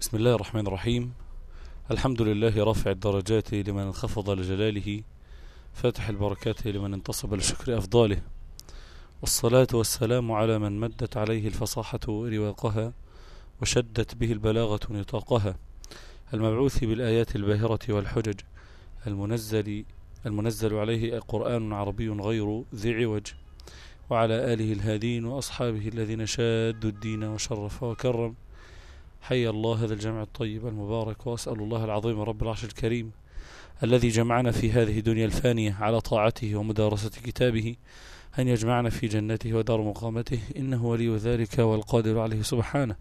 بسم الله الرحمن الرحيم الحمد لله رافع الدرجات لمن انخفض لجلاله فاتح البركات لمن انتصب لشكر أفضاله والصلاة والسلام على من مدت عليه الفصاحة رواقها وشدت به البلاغة نطاقها المبعوث بالآيات الباهرة والحجج المنزل المنزل عليه قرآن عربي غير ذي عوج وعلى آله الهادين وأصحابه الذين شادوا الدين وشرف وكرم حي الله هذا الجمع الطيب المبارك وأسأل الله العظيم رب العرش الكريم الذي جمعنا في هذه الدنيا الفانية على طاعته ومدارسة كتابه أن يجمعنا في جنته ودار مقامته إنه ولي ذلك والقادر عليه سبحانه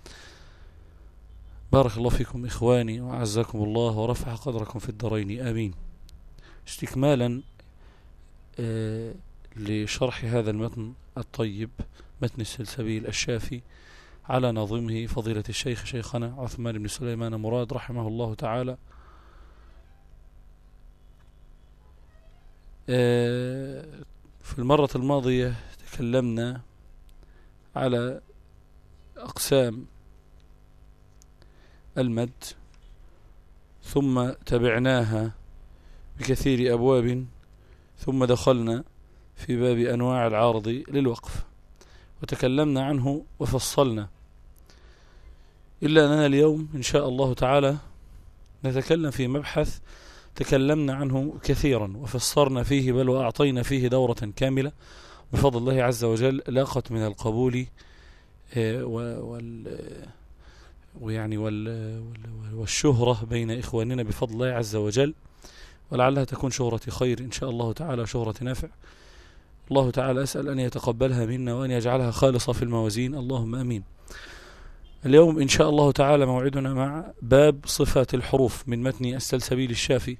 بارك الله فيكم إخواني وأعزكم الله ورفع قدركم في الدارين آمين استكمالا آه لشرح هذا المتن الطيب متن السلسبيل الشافي على نظمه فضيلة الشيخ شيخنا عثمان بن سليمان مراد رحمه الله تعالى في المرة الماضية تكلمنا على أقسام المد ثم تبعناها بكثير أبواب ثم دخلنا في باب أنواع العارض للوقف وتكلمنا عنه وفصلنا إلا أننا اليوم إن شاء الله تعالى نتكلم في مبحث تكلمنا عنه كثيرا وفسرنا فيه بل وأعطينا فيه دورة كاملة بفضل الله عز وجل لاقت من القبول وال ويعني والشهرة بين إخواننا بفضل الله عز وجل ولعلها تكون شهرة خير إن شاء الله تعالى شهرة نافع الله تعالى أسأل أن يتقبلها منا وأن يجعلها خالصة في الموازين اللهم أمين اليوم إن شاء الله تعالى موعدنا مع باب صفات الحروف من متن السلسبيل الشافي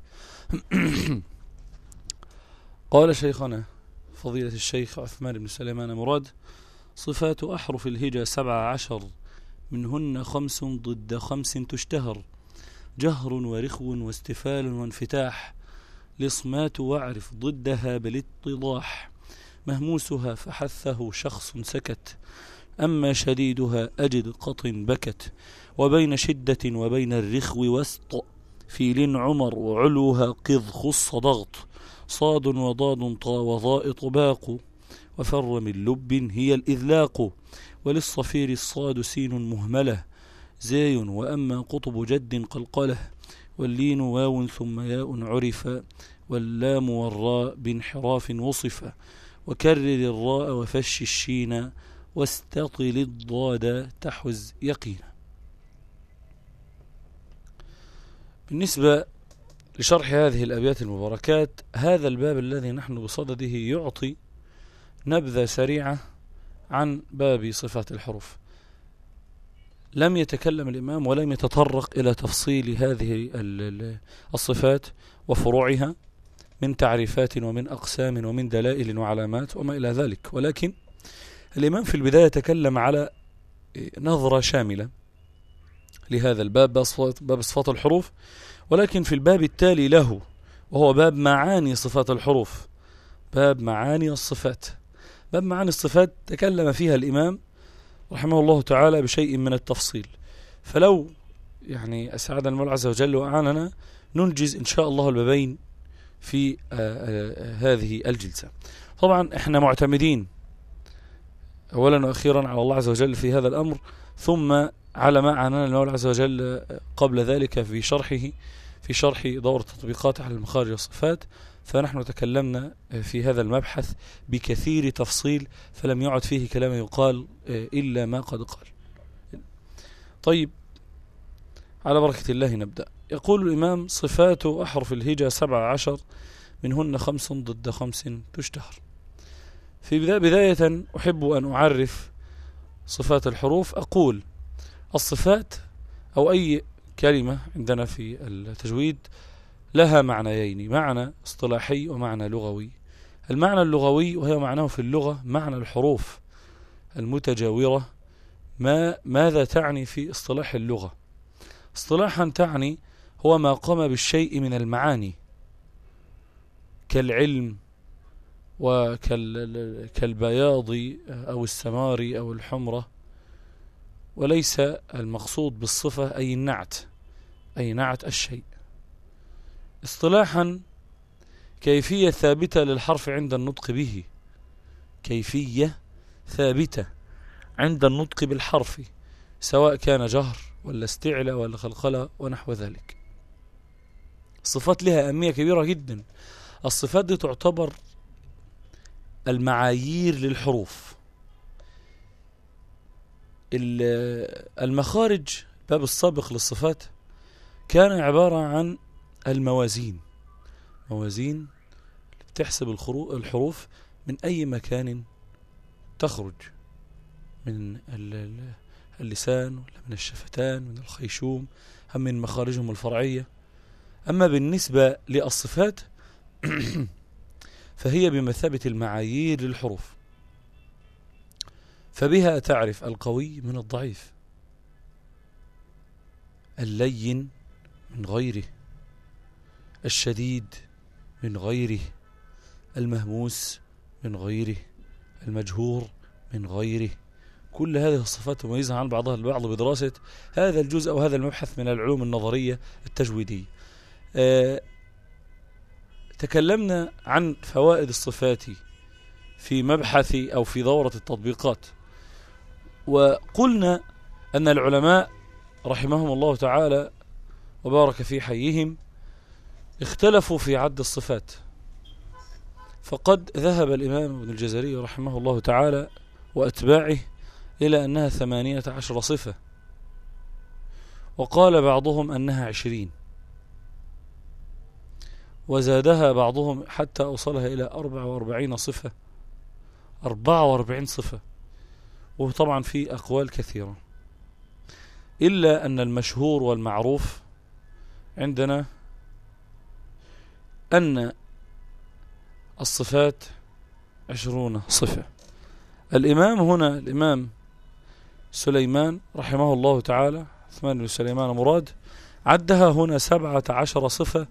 قال شيخنا فضيلة الشيخ عثمان بن سليمان مراد صفات أحرف الهجا سبع عشر منهن خمس ضد خمس تشتهر جهر ورخو واستفال وانفتاح لصمات واعرف ضدها بالاتضاح مهموسها فحثه شخص سكت أما شديدها أجد قط بكت وبين شدة وبين الرخو وسط فيل عمر وعلوها قذ خص ضغط صاد وضاد طا وضاء طباق وفر من لب هي الإذلاق وللصفير الصاد سين مهملة زاي وأما قطب جد قلقله واللين واو ثم ياء عرف واللام والراء بانحراف وصف وكرر الراء وفش الشين واستطل الضاد تحز يقينا بالنسبة لشرح هذه الأبيات المباركات هذا الباب الذي نحن بصدده يعطي نبذة سريعة عن باب صفات الحروف لم يتكلم الإمام ولم يتطرق إلى تفصيل هذه الصفات وفروعها من تعريفات ومن أقسام ومن دلائل وعلامات وما إلى ذلك ولكن الإمام في البداية تكلم على نظرة شاملة لهذا الباب باب صفات الحروف ولكن في الباب التالي له وهو باب معاني صفات الحروف باب معاني الصفات باب معاني الصفات تكلم فيها الإمام رحمه الله تعالى بشيء من التفصيل فلو يعني أسعدنا المولى عز وجل وأعاننا ننجز إن شاء الله البابين في هذه الجلسة طبعا احنا معتمدين أولا وأخيرا على الله عز وجل في هذا الأمر ثم على ما أعاننا المولى عز وجل قبل ذلك في شرحه في شرح دورة تطبيقات على المخارج والصفات فنحن تكلمنا في هذا المبحث بكثير تفصيل فلم يعد فيه كلام يقال إلا ما قد قال طيب على بركة الله نبدأ يقول الإمام صفات أحرف الهجا سبع عشر منهن خمس ضد خمس تشتهر في بداية أحب أن أعرف صفات الحروف أقول الصفات أو أي كلمة عندنا في التجويد لها معنيين معنى اصطلاحي ومعنى لغوي المعنى اللغوي وهي معناه في اللغة معنى الحروف المتجاورة ما ماذا تعني في اصطلاح اللغة اصطلاحا تعني هو ما قام بالشيء من المعاني كالعلم وكالبياض أو السمار أو الحمرة وليس المقصود بالصفة أي النعت أي نعت الشيء اصطلاحا كيفية ثابتة للحرف عند النطق به كيفية ثابتة عند النطق بالحرف سواء كان جهر ولا استعلى ولا خلخلة ونحو ذلك الصفات لها أهمية كبيرة جدا الصفات دي تعتبر المعايير للحروف المخارج باب السابق للصفات كان عبارة عن الموازين موازين بتحسب الحروف من أي مكان تخرج من اللسان ولا من الشفتان من الخيشوم أم من مخارجهم الفرعية أما بالنسبة للصفات فهي بمثابة المعايير للحروف فبها تعرف القوي من الضعيف اللين من غيره الشديد من غيره المهموس من غيره المجهور من غيره كل هذه الصفات تميزها عن بعضها البعض بدراسة هذا الجزء أو هذا المبحث من العلوم النظرية التجويدية أه تكلمنا عن فوائد الصفات في مبحث أو في دورة التطبيقات وقلنا أن العلماء رحمهم الله تعالى وبارك في حيهم اختلفوا في عد الصفات فقد ذهب الإمام ابن الجزري رحمه الله تعالى وأتباعه إلى أنها ثمانية عشر صفة وقال بعضهم أنها عشرين وزادها بعضهم حتى أوصلها إلى أربع وأربعين صفة أربعة وأربعين صفة وطبعا في أقوال كثيرة إلا أن المشهور والمعروف عندنا أن الصفات عشرون صفة الإمام هنا الإمام سليمان رحمه الله تعالى عثمان بن سليمان مراد عدها هنا سبعة عشر صفة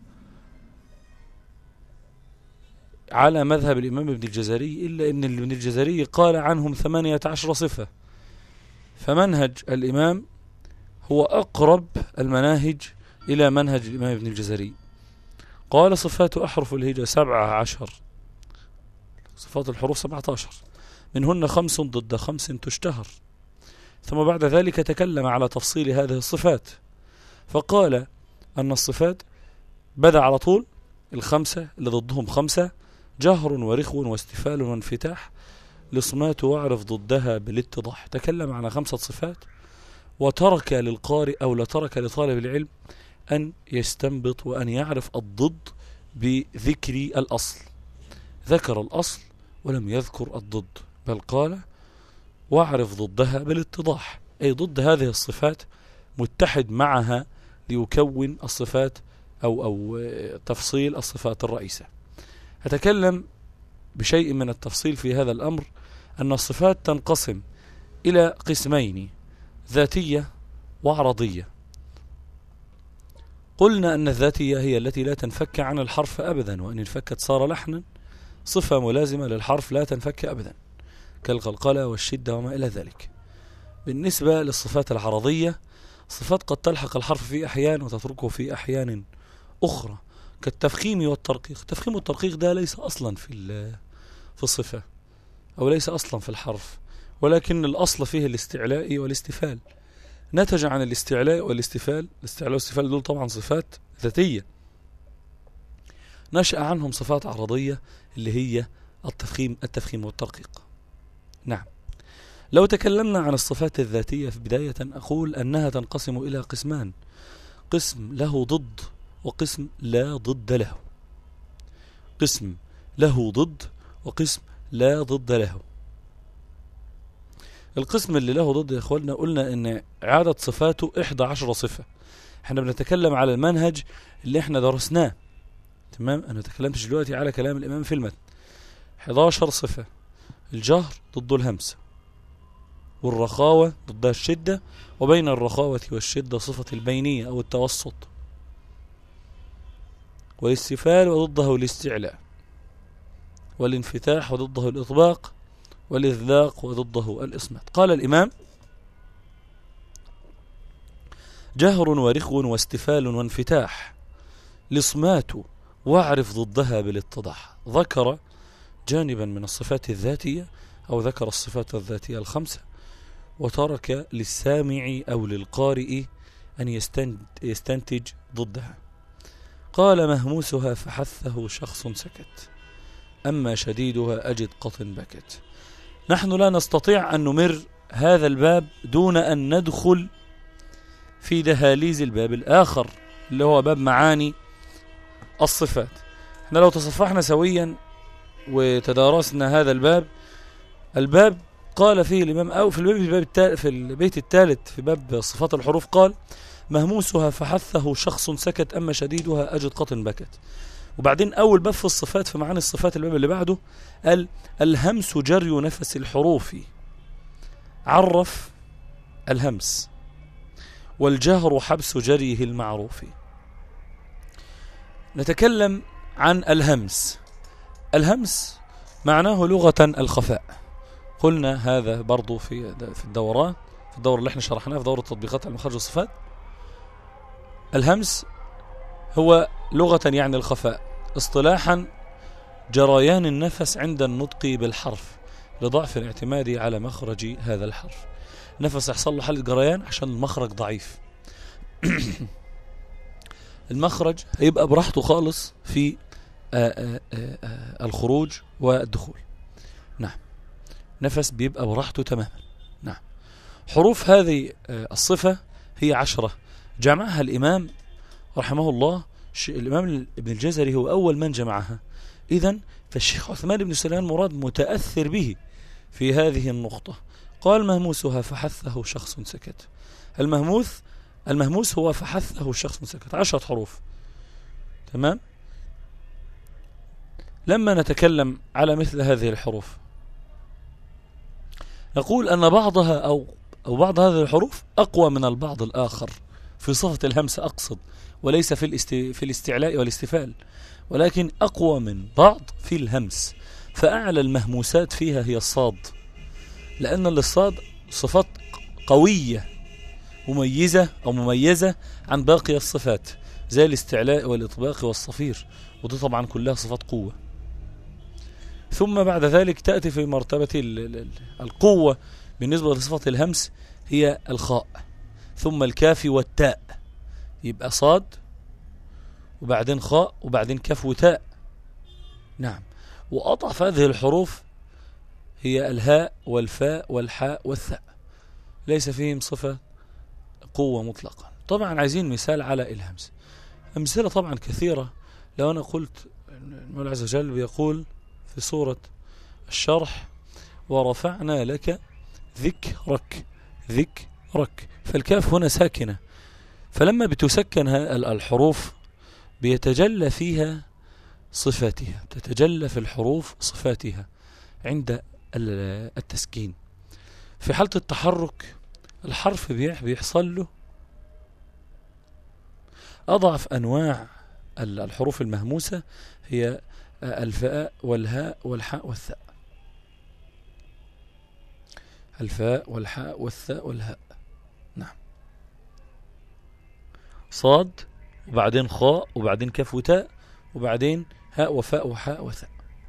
على مذهب الإمام ابن الجزري إلا أن ابن الجزري قال عنهم ثمانية عشر صفة فمنهج الإمام هو أقرب المناهج إلى منهج الإمام ابن الجزري قال صفات أحرف الهجة سبعة عشر صفات الحروف سبعة عشر منهن خمس ضد خمس تشتهر ثم بعد ذلك تكلم على تفصيل هذه الصفات فقال أن الصفات بدأ على طول الخمسة اللي ضدهم خمسة جهر ورخو واستفال وانفتاح لصمات واعرف ضدها بالاتضاح تكلم عن خمسة صفات وترك للقارئ أو لترك لطالب العلم أن يستنبط وأن يعرف الضد بذكر الأصل ذكر الأصل ولم يذكر الضد بل قال واعرف ضدها بالاتضاح أي ضد هذه الصفات متحد معها ليكون الصفات أو, أو تفصيل الصفات الرئيسة أتكلم بشيء من التفصيل في هذا الأمر أن الصفات تنقسم إلى قسمين ذاتية وعرضية قلنا أن الذاتية هي التي لا تنفك عن الحرف أبدا وإن انفكت صار لحنا صفة ملازمة للحرف لا تنفك أبدا كالقلقلة والشدة وما إلى ذلك بالنسبة للصفات العرضية صفات قد تلحق الحرف في أحيان وتتركه في أحيان أخرى كالتفخيم والترقيق التفخيم والترقيق ده ليس أصلا في في الصفة أو ليس أصلا في الحرف ولكن الأصل فيه الاستعلاء والاستفال نتج عن الاستعلاء والاستفال الاستعلاء والاستفال دول طبعا صفات ذاتية نشأ عنهم صفات عرضية اللي هي التفخيم التفخيم والترقيق نعم لو تكلمنا عن الصفات الذاتية في بداية أقول أنها تنقسم إلى قسمان قسم له ضد وقسم لا ضد له قسم له ضد وقسم لا ضد له القسم اللي له ضد يا اخواننا قلنا ان عدد صفاته 11 صفة احنا بنتكلم على المنهج اللي احنا درسناه تمام انا تكلمتش دلوقتي على كلام الامام في المتن 11 صفة الجهر ضد الهمسة والرخاوة ضدها الشدة وبين الرخاوة والشدة صفة البينية أو التوسط والاستفال وضده الاستعلاء والانفتاح وضده الإطباق والإذلاق وضده الإصمات قال الإمام جهر ورخو واستفال وانفتاح لصمات واعرف ضدها بالاتضاح ذكر جانبا من الصفات الذاتية أو ذكر الصفات الذاتية الخمسة وترك للسامع أو للقارئ أن يستنتج ضدها قال مهموسها فحثه شخص سكت أما شديدها أجد قط بكت نحن لا نستطيع أن نمر هذا الباب دون أن ندخل في دهاليز الباب الآخر اللي هو باب معاني الصفات احنا لو تصفحنا سويا وتدارسنا هذا الباب الباب قال فيه الإمام أو في الباب في البيت الثالث في باب صفات الحروف قال مهموسها فحثه شخص سكت أما شديدها أجد قط بكت وبعدين أول باب في الصفات في معاني الصفات الباب اللي بعده قال الهمس جري نفس الحروف عرف الهمس والجهر حبس جريه المعروف نتكلم عن الهمس الهمس معناه لغة الخفاء قلنا هذا برضو في في الدورة في الدورة اللي احنا شرحناها في دورة تطبيقات المخرج والصفات الهمس هو لغة يعني الخفاء اصطلاحا جريان النفس عند النطق بالحرف لضعف الاعتماد على مخرج هذا الحرف نفس يحصل له حالة جريان عشان المخرج ضعيف المخرج هيبقى براحته خالص في آآ آآ الخروج والدخول نعم نفس بيبقى براحته تماما نعم حروف هذه الصفة هي عشرة جمعها الإمام رحمه الله الإمام ابن الجزري هو أول من جمعها إذا فالشيخ عثمان بن سليمان مراد متأثر به في هذه النقطة قال مهموسها فحثه شخص سكت المهموس المهموس هو فحثه شخص سكت عشرة حروف تمام لما نتكلم على مثل هذه الحروف نقول أن بعضها أو, أو بعض هذه الحروف أقوى من البعض الآخر في صفة الهمس أقصد وليس في, الاست... في الاستعلاء والاستفال ولكن أقوى من بعض في الهمس فأعلى المهموسات فيها هي الصاد لأن الصاد صفات قوية مميزة أو مميزة عن باقي الصفات زي الاستعلاء والإطباق والصفير ودي طبعا كلها صفات قوة ثم بعد ذلك تأتي في مرتبة القوة بالنسبة لصفة الهمس هي الخاء ثم الكاف والتاء يبقى صاد وبعدين خاء وبعدين كاف وتاء نعم وأضعف هذه الحروف هي الهاء والفاء والحاء والثاء ليس فيهم صفة قوة مطلقا طبعا عايزين مثال على الهمس أمثلة طبعا كثيرة لو أنا قلت المولى عز وجل بيقول في سورة الشرح ورفعنا لك ذكرك ذكرك فالكاف هنا ساكنة فلما بتسكن الحروف بيتجلى فيها صفاتها تتجلى في الحروف صفاتها عند التسكين في حالة التحرك الحرف بيحصل له أضعف أنواع الحروف المهموسة هي الفاء والهاء والحاء والثاء الفاء والحاء والثاء والهاء نعم صاد وبعدين خاء وبعدين كاف وتاء وبعدين هاء وفاء وحاء وثاء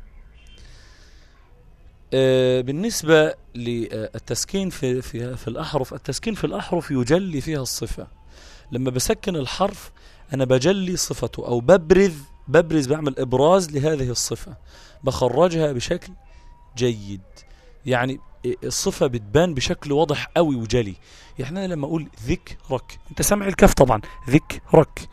بالنسبة للتسكين في, في, في الأحرف التسكين في الأحرف يجلي فيها الصفة لما بسكن الحرف أنا بجلي صفته أو ببرز ببرز بعمل إبراز لهذه الصفة بخرجها بشكل جيد يعني الصفة بتبان بشكل واضح قوي وجلي يعني أنا لما أقول ذكرك أنت سامع الكاف طبعا ذكرك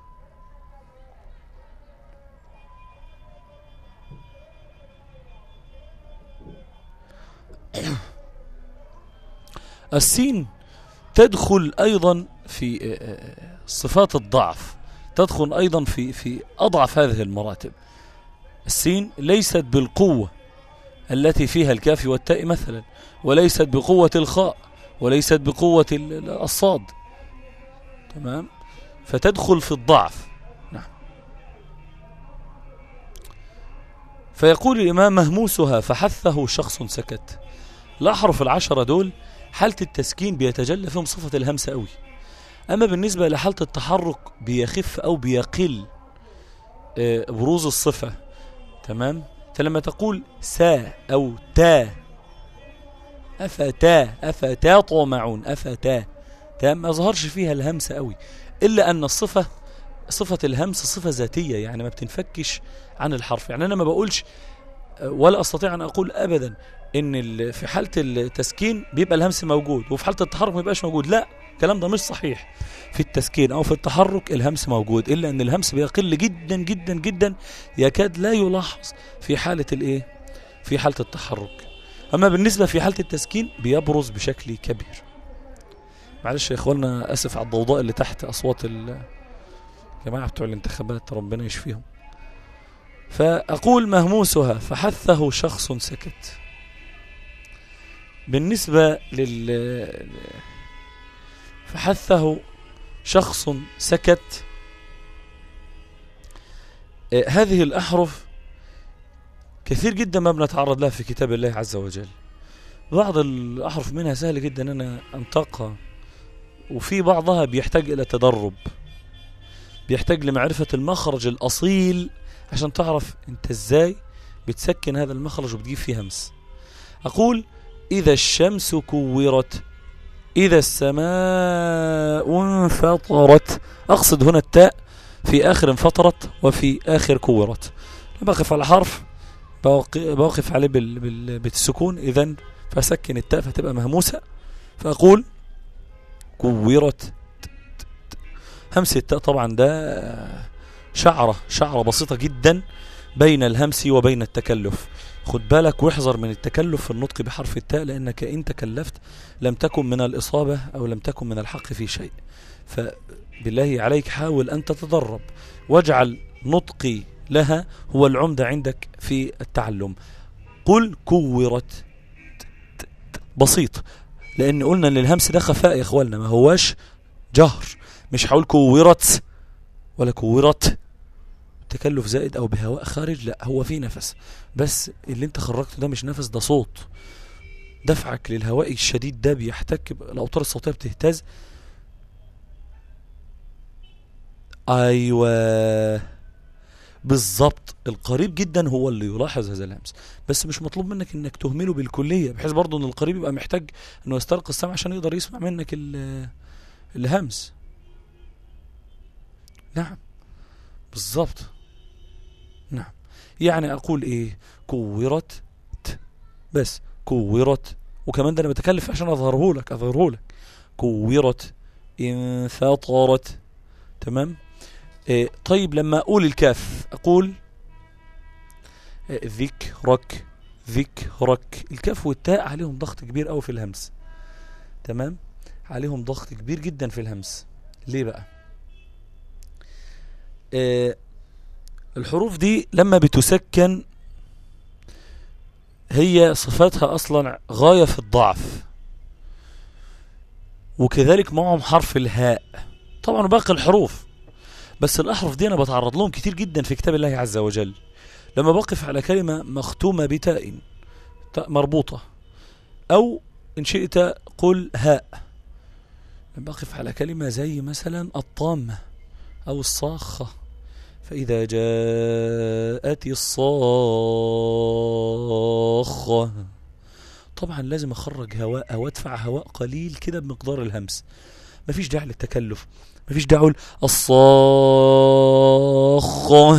السين تدخل أيضا في صفات الضعف تدخل أيضا في في أضعف هذه المراتب السين ليست بالقوة التي فيها الكاف والتاء مثلا وليست بقوة الخاء وليست بقوة الصاد تمام فتدخل في الضعف نعم فيقول الإمام مهموسها فحثه شخص سكت الأحرف العشرة دول حالة التسكين بيتجلى فيهم صفة الهمسة قوي أما بالنسبة لحالة التحرك بيخف أو بيقل آه، بروز الصفة تمام فلما تقول سا أو تا أفتا أفتا طمعون أفتا تمام ما ظهرش فيها الهمس قوي إلا أن الصفة صفة الهمس صفة ذاتية يعني ما بتنفكش عن الحرف يعني أنا ما بقولش آه، ولا أستطيع أن أقول أبدا إن ال- في حالة التسكين بيبقى الهمس موجود وفي حالة التحرك ما يبقاش موجود لا الكلام ده مش صحيح في التسكين أو في التحرك الهمس موجود إلا أن الهمس بيقل جدا جدا جدا يكاد لا يلاحظ في حالة الإيه في حالة التحرك أما بالنسبة في حالة التسكين بيبرز بشكل كبير معلش يا إخوانا أسف على الضوضاء اللي تحت أصوات الجماعة بتوع الانتخابات ربنا يشفيهم فأقول مهموسها فحثه شخص سكت بالنسبة لل فحثه شخص سكت آه، هذه الأحرف كثير جدا ما بنتعرض لها في كتاب الله عز وجل بعض الأحرف منها سهل جدا أن أنا أنطقها وفي بعضها بيحتاج إلى تدرب بيحتاج لمعرفة المخرج الأصيل عشان تعرف أنت إزاي بتسكن هذا المخرج وبتجيب فيه همس أقول إذا الشمس كورت إذا السماء انفطرت أقصد هنا التاء في آخر انفطرت وفي آخر كورت بقف على حرف بوق- بوقف عليه بال... بال... بالسكون إذا فسكن التاء فتبقى مهموسة فأقول كورت همس التاء طبعا ده شعرة شعرة بسيطة جدا بين الهمس وبين التكلف خد بالك واحذر من التكلف في النطق بحرف التاء لأنك إن تكلفت لم تكن من الإصابة أو لم تكن من الحق في شيء فبالله عليك حاول أن تتدرب واجعل نطقي لها هو العمدة عندك في التعلم قل كورت بسيط لأن قلنا أن الهمس ده خفاء يا إخواننا ما هواش جهر مش هقول كورت ولا كورت تكلف زائد أو بهواء خارج لا هو في نفس بس اللي انت خرجته ده مش نفس ده صوت دفعك للهواء الشديد ده بيحتك ب- الأوتار الصوتية بتهتز أيوة بالظبط القريب جدا هو اللي يلاحظ هذا الهمس بس مش مطلوب منك انك تهمله بالكلية بحيث برضه ان القريب يبقى محتاج انه يسترق السمع عشان يقدر يسمع منك ال- الهمس نعم بالظبط نعم يعني اقول ايه كورت ت بس كورت وكمان ده انا بتكلف عشان اظهره لك اظهره لك كورت انفطرت تمام إيه طيب لما اقول الكاف اقول إيه ذكرك ذكرك الكاف والتاء عليهم ضغط كبير قوي في الهمس تمام عليهم ضغط كبير جدا في الهمس ليه بقى إيه الحروف دي لما بتسكن هي صفاتها اصلا غاية في الضعف وكذلك معهم حرف الهاء طبعا باقي الحروف بس الاحرف دي انا بتعرض لهم كتير جدا في كتاب الله عز وجل لما بقف على كلمة مختومة بتاء تاء مربوطة او ان شئت قل هاء لما بقف على كلمة زي مثلا الطامة او الصاخة فإذا جاءت الصاخة طبعا لازم أخرج هواء أو أدفع هواء قليل كده بمقدار الهمس مفيش داعي للتكلف مفيش داعي أقول الصاخة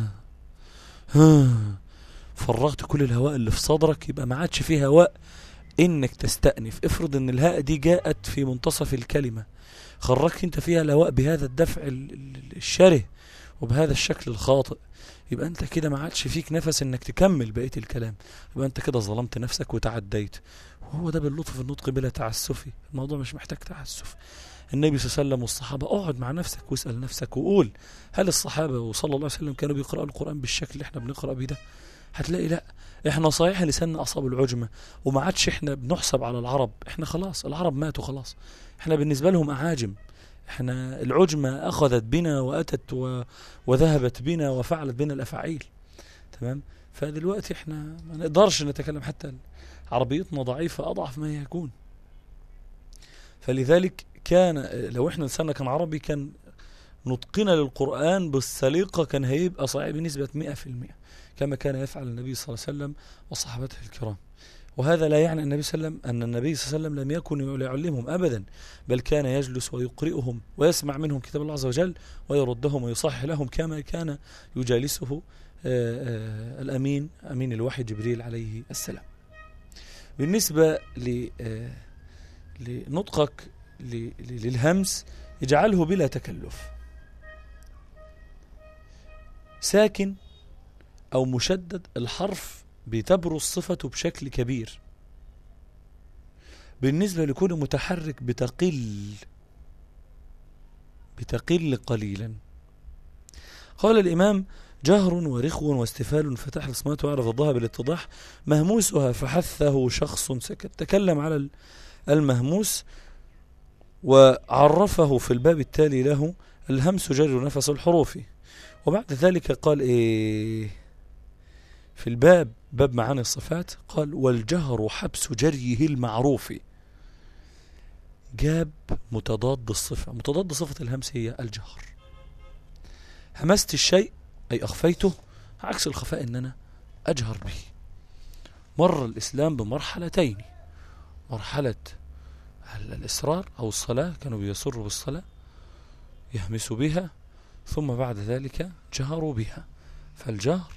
فرغت كل الهواء اللي في صدرك يبقى ما عادش فيه هواء انك تستأنف افرض ان الهاء دي جاءت في منتصف الكلمة خرجت انت فيها الهواء بهذا الدفع ال- ال- الشره وبهذا الشكل الخاطئ يبقى انت كده ما عادش فيك نفس انك تكمل بقيه الكلام يبقى انت كده ظلمت نفسك وتعديت وهو ده باللطف في النطق بلا تعسف الموضوع مش محتاج تعسف النبي صلى الله عليه وسلم والصحابه اقعد مع نفسك واسال نفسك وقول هل الصحابه وصلى الله عليه وسلم كانوا بيقراوا القران بالشكل اللي احنا بنقرا بيه ده هتلاقي لا احنا صحيح لساننا اصاب العجمه وما عادش احنا بنحسب على العرب احنا خلاص العرب ماتوا خلاص احنا بالنسبه لهم اعاجم احنا العجمة اخذت بنا واتت و... وذهبت بنا وفعلت بنا الافاعيل تمام فدلوقتي احنا ما نقدرش نتكلم حتى عربيتنا ضعيفة اضعف ما يكون فلذلك كان لو احنا لساننا كان عربي كان نطقنا للقرآن بالسليقة كان هيبقى صحيح بنسبة 100% كما كان يفعل النبي صلى الله عليه وسلم وصحابته الكرام وهذا لا يعني النبي صلى الله عليه وسلم أن النبي صلى الله عليه وسلم لم يكن يعلمهم أبدا بل كان يجلس ويقرئهم ويسمع منهم كتاب الله عز وجل ويردهم ويصحح لهم كما كان يجالسه الأمين أمين الوحي جبريل عليه السلام بالنسبة لنطقك للهمس اجعله بلا تكلف ساكن أو مشدد الحرف بتبرز صفته بشكل كبير بالنسبة لكونه متحرك بتقل بتقل قليلا قال الإمام جهر ورخو واستفال فتح الصمات وعرف ضدها بالاتضاح مهموسها فحثه شخص سكت تكلم على المهموس وعرفه في الباب التالي له الهمس جر نفس الحروف وبعد ذلك قال ايه في الباب باب معاني الصفات قال والجهر حبس جريه المعروف جاب متضاد الصفة متضاد صفة الهمس هي الجهر همست الشيء أي أخفيته عكس الخفاء أن أنا أجهر به مر الإسلام بمرحلتين مرحلة الإصرار أو الصلاة كانوا بيسروا بالصلاة يهمسوا بها ثم بعد ذلك جهروا بها فالجهر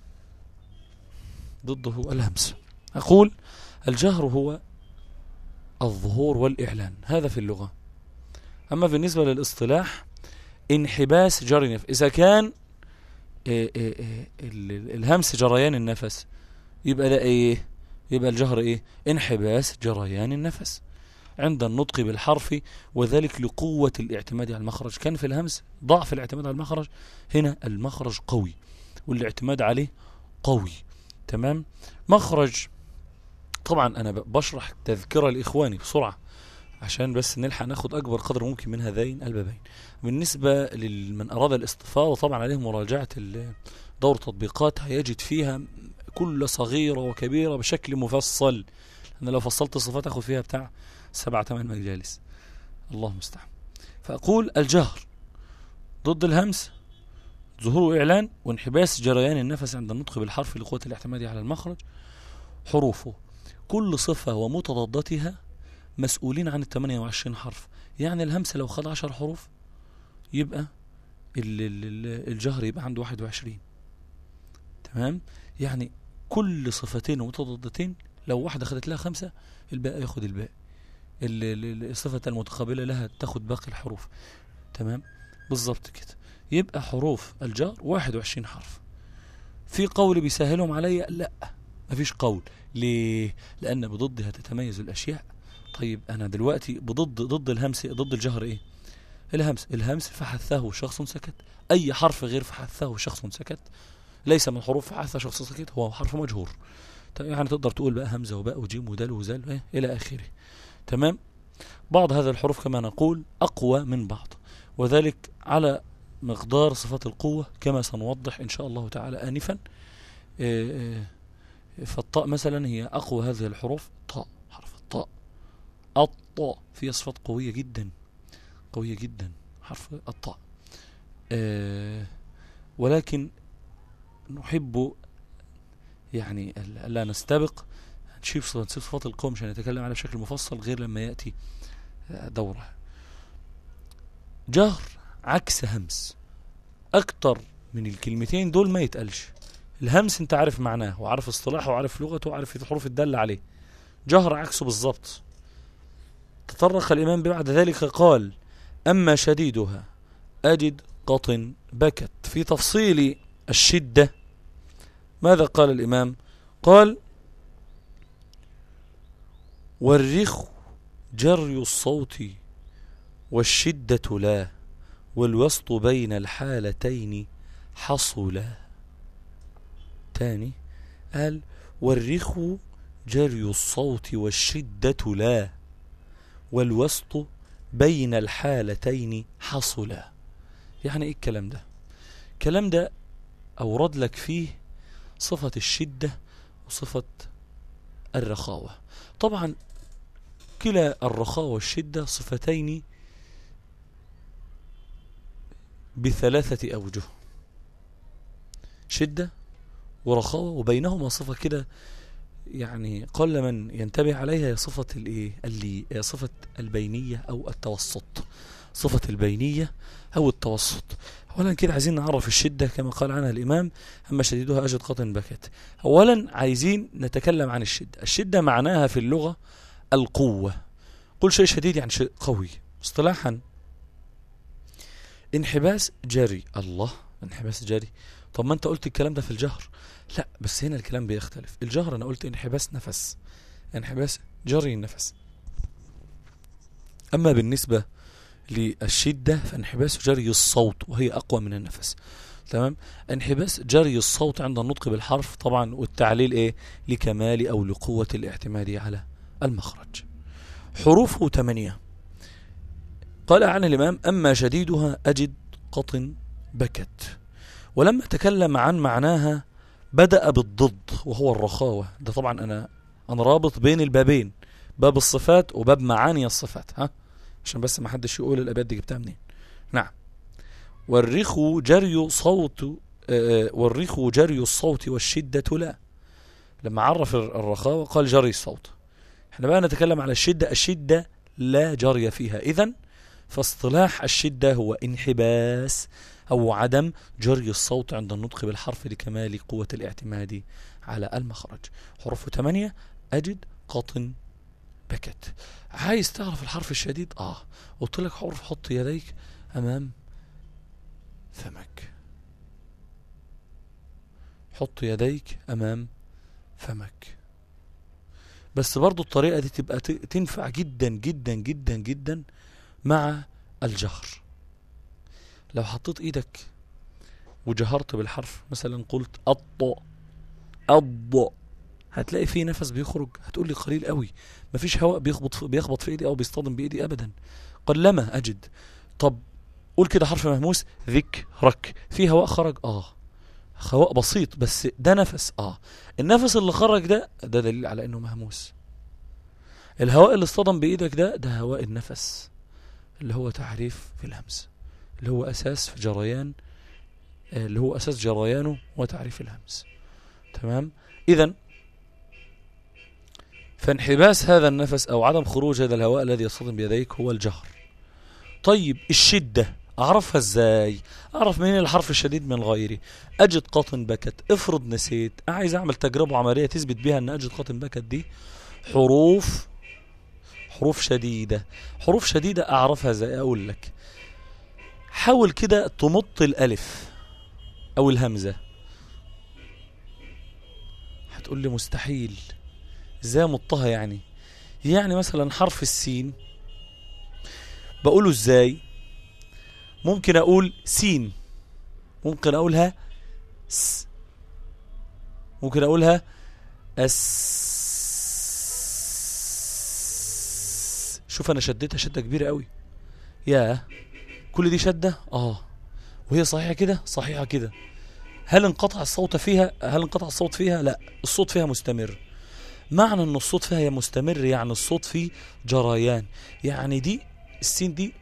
ضده الهمس أقول الجهر هو الظهور والإعلان هذا في اللغة أما بالنسبة للاصطلاح انحباس جري نفس إذا كان إيه إيه إيه الهمس جريان النفس يبقى ده ايه يبقى الجهر ايه انحباس جريان النفس عند النطق بالحرف وذلك لقوة الاعتماد على المخرج كان في الهمس ضعف الاعتماد على المخرج هنا المخرج قوي والاعتماد عليه قوي تمام مخرج طبعا انا بشرح تذكرة لاخواني بسرعة عشان بس نلحق ناخد اكبر قدر ممكن من هذين البابين بالنسبة لمن اراد الاستفاضة طبعا عليه مراجعة دور تطبيقات هيجد فيها كل صغيرة وكبيرة بشكل مفصل انا لو فصلت الصفات اخد فيها بتاع سبعة ثمان مجالس الله المستعان فاقول الجهر ضد الهمس ظهور وإعلان وانحباس جريان النفس عند النطق بالحرف لقوة الاعتماد على المخرج حروفه كل صفة ومتضادتها مسؤولين عن ال 28 حرف يعني الهمس لو خد 10 حروف يبقى الجهر يبقى عنده 21 تمام يعني كل صفتين ومتضادتين لو واحدة خدت لها خمسة الباقي ياخد الباقي الصفة المتقابلة لها تاخد باقي الحروف تمام بالظبط كده يبقى حروف الجار 21 حرف في قول بيسهلهم عليا لا مفيش قول ليه لان بضدها تتميز الاشياء طيب انا دلوقتي بضد ضد الهمس ضد الجهر ايه الهمس الهمس فحثه شخص سكت اي حرف غير فحثه شخص سكت ليس من حروف فحث شخص سكت هو حرف مجهور يعني تقدر تقول بقى همزه وباء وجيم ودال وزال إيه؟ الى اخره تمام بعض هذه الحروف كما نقول اقوى من بعض وذلك على مقدار صفات القوة كما سنوضح إن شاء الله تعالى آنفا فالطاء مثلا هي أقوى هذه الحروف طاء حرف الطاء الطاء فيها صفات قوية جدا قوية جدا حرف الطاء ولكن نحب يعني لا نستبق نشوف صفات القوة مش هنتكلم عليها بشكل مفصل غير لما يأتي دوره جهر عكس همس اكتر من الكلمتين دول ما يتقالش الهمس انت عارف معناه وعارف اصطلاحه وعارف لغته وعارف الحروف الدالة عليه جهر عكسه بالظبط تطرق الإمام بعد ذلك قال أما شديدها أجد قطن بكت في تفصيل الشدة ماذا قال الإمام قال والرخ جري الصوت والشدة لا والوسط بين الحالتين حصل تاني قال والرخ جري الصوت والشدة لا والوسط بين الحالتين حصل يعني ايه الكلام ده الكلام ده اورد لك فيه صفة الشدة وصفة الرخاوة طبعا كلا الرخاء والشدة صفتين بثلاثة أوجه شدة ورخاوة وبينهما صفة كده يعني قل من ينتبه عليها هي صفة الايه اللي صفة البينية او التوسط صفة البينية او التوسط اولا كده عايزين نعرف الشدة كما قال عنها الامام اما شديدها اجد قطن بكت اولا عايزين نتكلم عن الشدة الشدة معناها في اللغة القوة كل شيء شديد يعني شيء قوي اصطلاحا انحباس جري الله انحباس جري طب ما انت قلت الكلام ده في الجهر لا بس هنا الكلام بيختلف الجهر انا قلت انحباس نفس انحباس جري النفس اما بالنسبة للشدة فانحباس جري الصوت وهي اقوى من النفس تمام انحباس جري الصوت عند النطق بالحرف طبعا والتعليل ايه لكمال او لقوة الاعتماد على المخرج حروفه ثمانية قال عن الامام اما شديدها اجد قط بكت ولما تكلم عن معناها بدأ بالضد وهو الرخاوة ده طبعا أنا أنا رابط بين البابين باب الصفات وباب معاني الصفات ها عشان بس ما حدش يقول الأبيات دي جبتها منين نعم والريخ جري صوت والريخ جري الصوت والشدة لا لما عرف الرخاوة قال جري الصوت احنا بقى نتكلم على الشدة الشدة لا جري فيها إذن فاصطلاح الشدة هو انحباس أو عدم جري الصوت عند النطق بالحرف لكمال قوة الاعتماد على المخرج حروف 8 أجد قطن بكت عايز تعرف الحرف الشديد آه قلت لك حرف حط يديك أمام فمك حط يديك أمام فمك بس برضو الطريقة دي تبقى تنفع جدا جدا جدا جدا مع الجهر لو حطيت ايدك وجهرت بالحرف مثلا قلت الط الض هتلاقي فيه نفس بيخرج هتقول لي قليل قوي مفيش هواء بيخبط في بيخبط في ايدي او بيصطدم بايدي ابدا قلما اجد طب قول كده حرف مهموس ذكرك في هواء خرج اه هواء بسيط بس ده نفس اه النفس اللي خرج ده ده دليل على انه مهموس الهواء اللي اصطدم بايدك ده ده هواء النفس اللي هو تعريف في الهمس اللي هو أساس في جريان اللي هو أساس جريانه وتعريف الهمس تمام إذا فانحباس هذا النفس أو عدم خروج هذا الهواء الذي يصطدم بيديك هو الجهر طيب الشدة أعرفها إزاي أعرف منين الحرف الشديد من غيره أجد قطن بكت افرض نسيت عايز أعمل تجربة عملية تثبت بها أن أجد قطن بكت دي حروف حروف شديدة حروف شديدة أعرفها زي أقول لك حاول كده تمط الألف أو الهمزة هتقول لي مستحيل ازاي مطها يعني يعني مثلا حرف السين بقوله ازاي ممكن اقول سين ممكن اقولها س ممكن اقولها اس شوف انا شديتها شدة كبيرة قوي يا كل دي شدة اه وهي صحيحة كده صحيحة كده هل انقطع الصوت فيها هل انقطع الصوت فيها لا الصوت فيها مستمر معنى ان الصوت فيها مستمر يعني الصوت فيه جريان يعني دي السين دي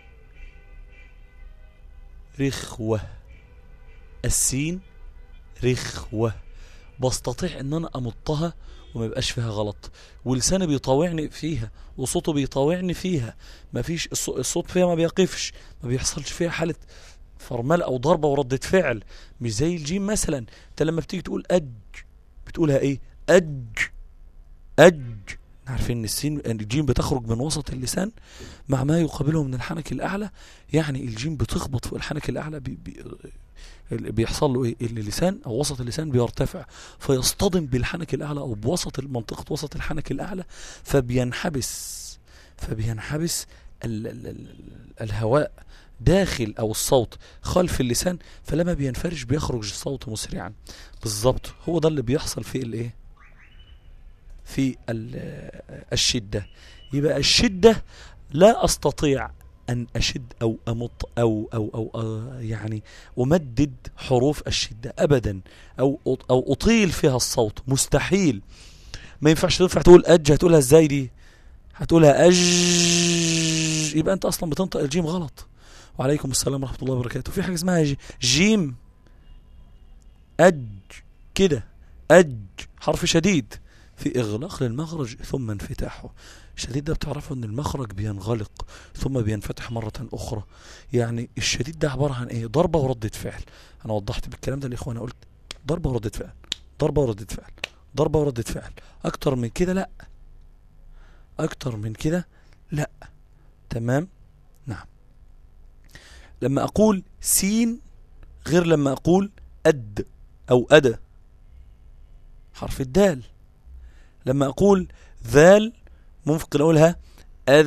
رخوة السين رخوة بستطيع ان انا امطها وما يبقاش فيها غلط ولساني بيطاوعني فيها وصوته بيطاوعني فيها ما فيش الصوت فيها ما بيقفش ما بيحصلش فيها حالة فرمال او ضربة وردة فعل مش زي الجيم مثلا انت لما بتيجي تقول اج بتقولها ايه اج اج عارفين ان السين الجيم بتخرج من وسط اللسان مع ما يقابله من الحنك الاعلى يعني الجيم بتخبط في الحنك الاعلى بي بي بيحصل له ايه اللسان او وسط اللسان بيرتفع فيصطدم بالحنك الاعلى او بوسط منطقه وسط الحنك الاعلى فبينحبس فبينحبس ال ال ال الهواء داخل او الصوت خلف اللسان فلما بينفرج بيخرج الصوت مسرعا بالظبط هو ده اللي بيحصل في الايه في الشدة يبقى الشدة لا أستطيع أن أشد أو أمط أو, أو, أو, أو يعني أمدد حروف الشدة أبدا أو, أو أطيل فيها الصوت مستحيل ما ينفعش تنفع تقول أج هتقولها إزاي دي هتقولها أج يبقى أنت أصلا بتنطق الجيم غلط وعليكم السلام ورحمة الله وبركاته في حاجة اسمها ج- جيم أج كده أج حرف شديد في إغلاق للمخرج ثم انفتاحه الشديد ده بتعرفوا ان المخرج بينغلق ثم بينفتح مرة أخرى يعني الشديد ده عبارة عن ايه ضربة وردة فعل انا وضحت بالكلام ده لإخوانا قلت ضربة وردة فعل ضربة وردة فعل ضربة وردة فعل اكتر من كده لا اكتر من كده لا تمام نعم لما اقول سين غير لما اقول اد او أدى حرف الدال لما اقول ذال ممكن اقولها أذ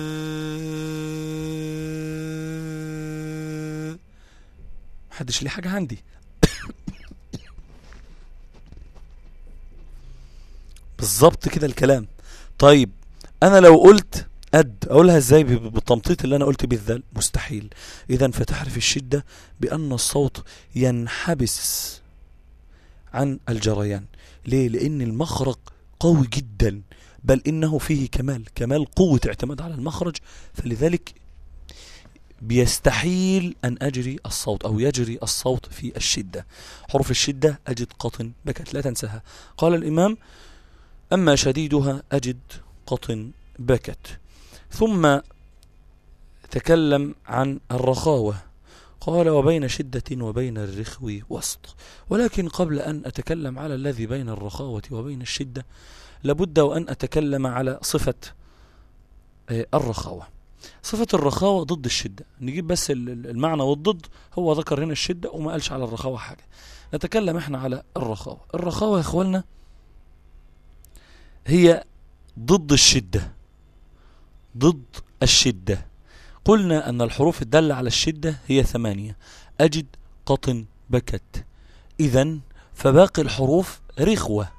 محدش ليه حاجة عندي بالظبط كده الكلام طيب انا لو قلت أد أقولها إزاي ب- بالتمطيط اللي أنا قلت بيه الذال مستحيل إذا فتعرف الشدة بأن الصوت ينحبس عن الجريان ليه؟ لأن المخرج قوي جدا بل إنه فيه كمال كمال قوة اعتماد على المخرج فلذلك بيستحيل أن أجري الصوت أو يجري الصوت في الشدة حروف الشدة أجد قطن بكت لا تنساها قال الإمام أما شديدها أجد قطن بكت ثم تكلم عن الرخاوة قال وبين شدة وبين الرخو وسط ولكن قبل أن أتكلم على الذي بين الرخاوة وبين الشدة لابد وأن أتكلم على صفة آه، الرخاوة صفة الرخاوة ضد الشدة نجيب بس ال- ال- المعنى والضد هو ذكر هنا الشدة وما قالش على الرخاوة حاجة نتكلم احنا على الرخاوة الرخاوة يا اخوالنا هي ضد الشدة ضد الشدة قلنا أن الحروف الدالة على الشدة هي ثمانية أجد قطن بكت إذا فباقي الحروف رخوة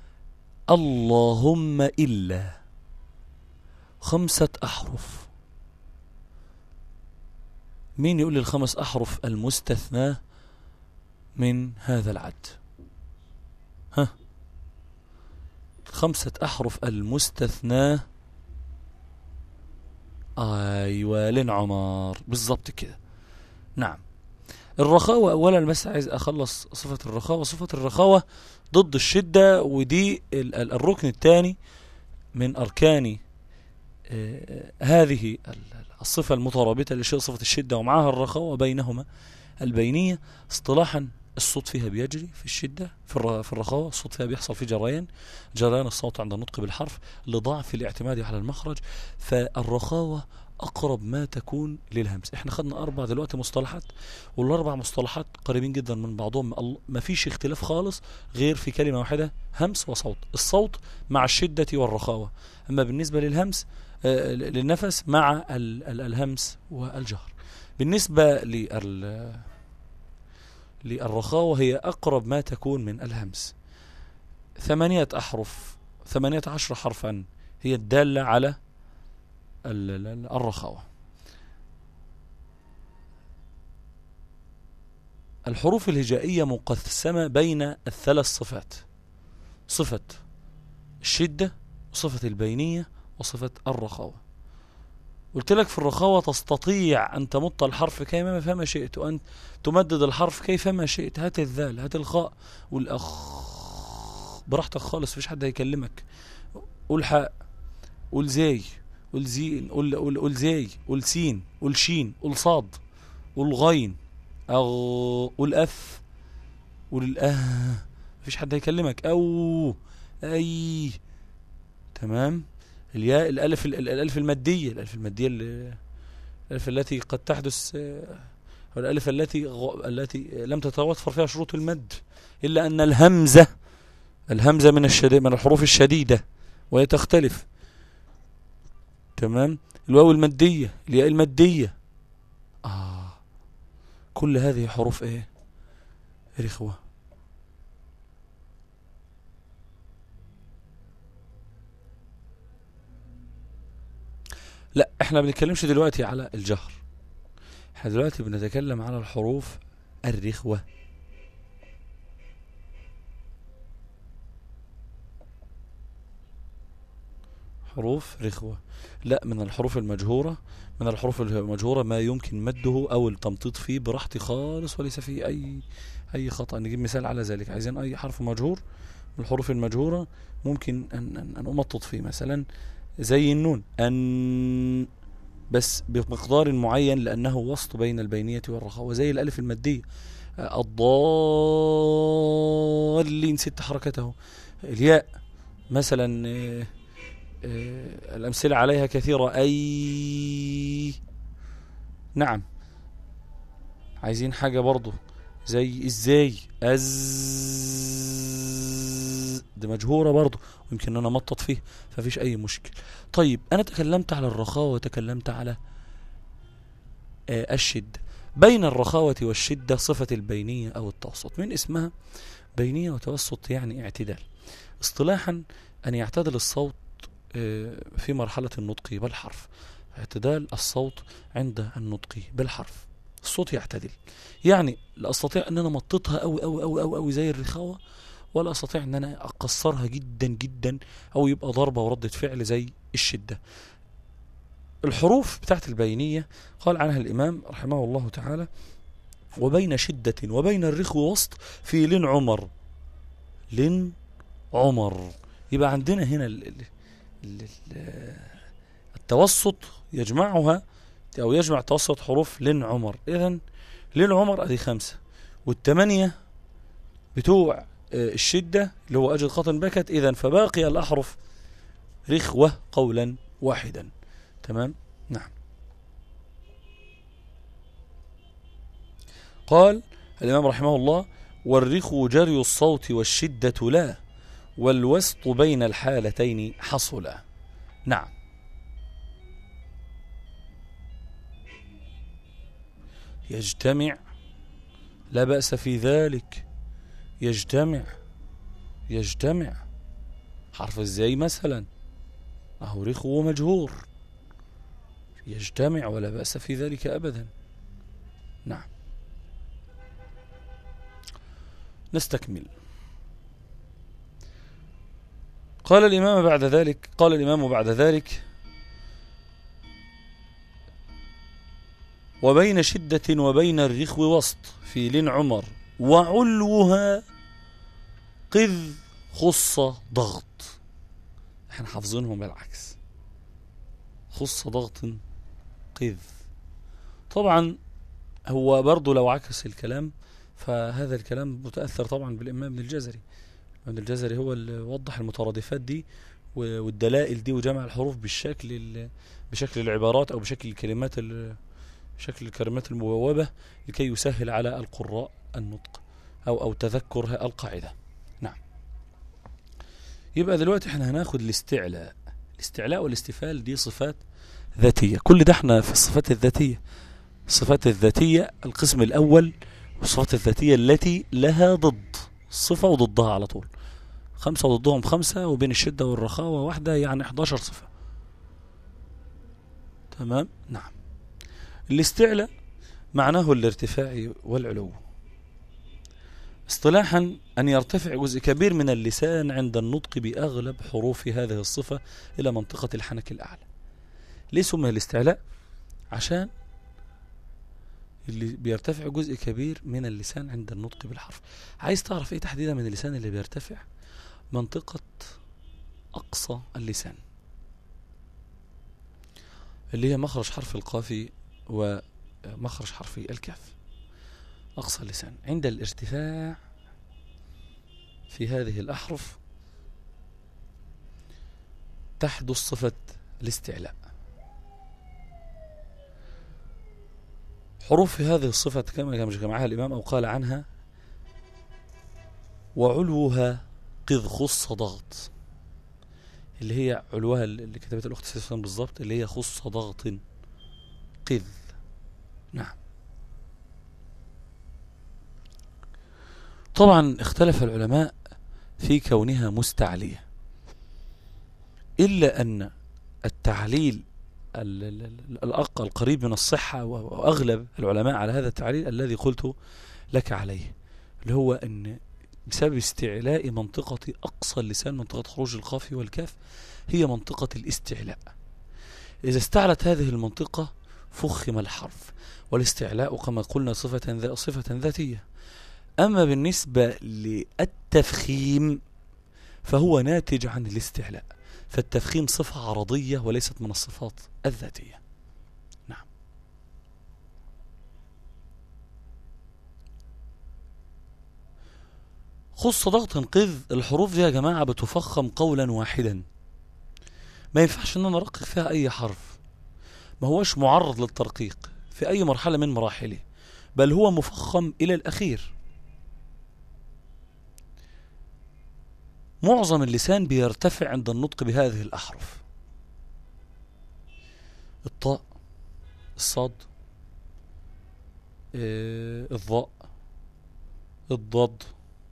اللهم إلا خمسة أحرف مين يقول لي الخمس أحرف المستثناة من هذا العد ها خمسة أحرف المستثناة أيوة لين عمر بالظبط كده نعم الرخاوة أولا بس عايز أخلص صفة الرخاوة صفة الرخاوة ضد الشدة ودي ال- ال- الركن الثاني من أركان آه، هذه ال- الصفة المترابطة لشيء صفة الشدة ومعها الرخاوة بينهما البينية اصطلاحا الصوت فيها بيجري في الشدة في الر- في الرخاوة الصوت فيها بيحصل فيه جريان جريان الصوت عند النطق بالحرف لضعف الاعتماد على المخرج فالرخاوة أقرب ما تكون للهمس احنا خدنا أربع دلوقتي مصطلحات والأربع مصطلحات قريبين جدا من بعضهم ال- ما فيش اختلاف خالص غير في كلمة واحدة همس وصوت الصوت مع الشدة والرخاوة أما بالنسبة للهمس آه، للنفس مع ال- ال- الهمس والجهر بالنسبة لل للرخاوة هي أقرب ما تكون من الهمس ثمانية أحرف ثمانية عشر حرفا هي الدالة على ال- ال- ال- الرخاوة الحروف الهجائية مقسمة بين الثلاث صفات صفة الشدة وصفة البينية وصفة الرخاوة قلت لك في الرخاوة تستطيع أن تمط الحرف كيفما فما شئت وأن تمدد الحرف كيفما شئت هات الذال هات الخاء والأخ براحتك خالص مفيش حد هيكلمك قول حاء قول زي قول زين قول قول قول زي قول سين قول شين قول صاد قول غين أغ قول أف قول الأه مفيش حد هيكلمك أو أي تمام الياء الألف ال- الألف المادية الألف المادية اللي- الألف التي قد تحدث آه، أو الألف التي غ- التي لم تتوفر فيها شروط المد إلا أن الهمزة الهمزة من الشديد من الحروف الشديدة وهي تختلف تمام الواو المادية الياء المادية آه كل هذه حروف ايه رخوة لا احنا بنتكلمش دلوقتي على الجهر احنا دلوقتي بنتكلم على الحروف الرخوة حروف رخوة لا من الحروف المجهورة من الحروف المجهورة ما يمكن مده أو التمطيط فيه براحتي خالص وليس فيه أي أي خطأ نجيب مثال على ذلك عايزين أي حرف مجهور من الحروف المجهورة ممكن أن, أن, أن أمطط فيه مثلا زي النون أن بس بمقدار معين لأنه وسط بين البينية والرخاوة زي الألف المادية الضالين ست حركته الياء مثلا آه، آه، الأمثلة عليها كثيرة أي نعم عايزين حاجة برضو زي ازاي از دي مجهورة برضو ويمكن انا مطط فيه ففيش اي مشكل طيب انا تكلمت على الرخاوة وتكلمت على آه، الشدة بين الرخاوة والشدة صفة البينية او التوسط من اسمها بينية وتوسط يعني اعتدال اصطلاحا ان يعتدل الصوت آه، في مرحلة النطق بالحرف اعتدال الصوت عند النطق بالحرف الصوت يعتدل يعني لا استطيع ان انا مططها قوي قوي قوي قوي قوي زي الرخاوه ولا استطيع ان انا اقصرها جدا جدا او يبقى ضربه ورده فعل زي الشده الحروف بتاعت البينيه قال عنها الامام رحمه الله تعالى وبين شدة وبين الرخو وسط في لن عمر لن عمر يبقى عندنا هنا ال ال ال التوسط يجمعها أو يجمع توسط حروف لن عمر إذا لن عمر أدي خمسة والثمانية بتوع آه، الشدة اللي هو أجل خط بكت إذا فباقي الأحرف رخوة قولا واحدا تمام نعم قال الإمام رحمه الله والرخو جري الصوت والشدة لا والوسط بين الحالتين حصلا نعم يجتمع لا بأس في ذلك يجتمع يجتمع حرف ازاي مثلا أهو رخو مجهور يجتمع ولا بأس في ذلك أبدا نعم نستكمل قال الإمام بعد ذلك قال الإمام بعد ذلك وبين شدة وبين الرخو وسط في لين عمر وعلوها قذ خصة ضغط احنا حافظينهم بالعكس خصة ضغط قذ طبعا هو برضه لو عكس الكلام فهذا الكلام متأثر طبعا بالإمام ابن الجزري ابن الجزري هو اللي وضح المترادفات دي والدلائل دي وجمع الحروف بالشكل بشكل العبارات أو بشكل الكلمات شكل الكلمات المبوبة لكي يسهل على القراء النطق أو أو تذكر القاعدة نعم يبقى دلوقتي احنا هناخد الاستعلاء الاستعلاء والاستفال دي صفات ذاتية كل ده احنا في الصفات الذاتية الصفات الذاتية القسم الأول والصفات الذاتية التي لها ضد صفة وضدها على طول خمسة وضدهم خمسة وبين الشدة والرخاوة واحدة يعني 11 صفة تمام نعم الاستعلاء معناه الارتفاع والعلو اصطلاحا أن يرتفع جزء كبير من اللسان عند النطق بأغلب حروف هذه الصفة إلى منطقة الحنك الأعلى ليه سمي الاستعلاء عشان اللي بيرتفع جزء كبير من اللسان عند النطق بالحرف عايز تعرف ايه تحديدا من اللسان اللي بيرتفع منطقة أقصى اللسان اللي هي مخرج حرف القاف ومخرج حرفي الكاف أقصى اللسان عند الارتفاع في هذه الأحرف تحدث صفة الاستعلاء حروف هذه الصفة كما جمعها الإمام أو قال عنها وعلوها قذ خص ضغط اللي هي علوها اللي كتبت الأخت سيسان بالضبط اللي هي خص ضغط قذ نعم طبعا اختلف العلماء في كونها مستعلية إلا أن التعليل الأقل القريب من الصحة وأغلب العلماء على هذا التعليل الذي قلت لك عليه اللي هو أن بسبب استعلاء منطقة أقصى اللسان منطقة خروج القاف والكاف هي منطقة الاستعلاء إذا استعلت هذه المنطقة فخم الحرف والاستعلاء كما قلنا صفة, صفة ذاتية أما بالنسبة للتفخيم فهو ناتج عن الاستعلاء فالتفخيم صفة عرضية وليست من الصفات الذاتية نعم خص ضغط انقذ الحروف دي يا جماعة بتفخم قولا واحدا ما ينفعش ان انا ارقق فيها اي حرف ما هوش معرض للترقيق في اي مرحلة من مراحله بل هو مفخم الى الاخير معظم اللسان بيرتفع عند النطق بهذه الأحرف الطاء الصاد آه، الضاء الضاد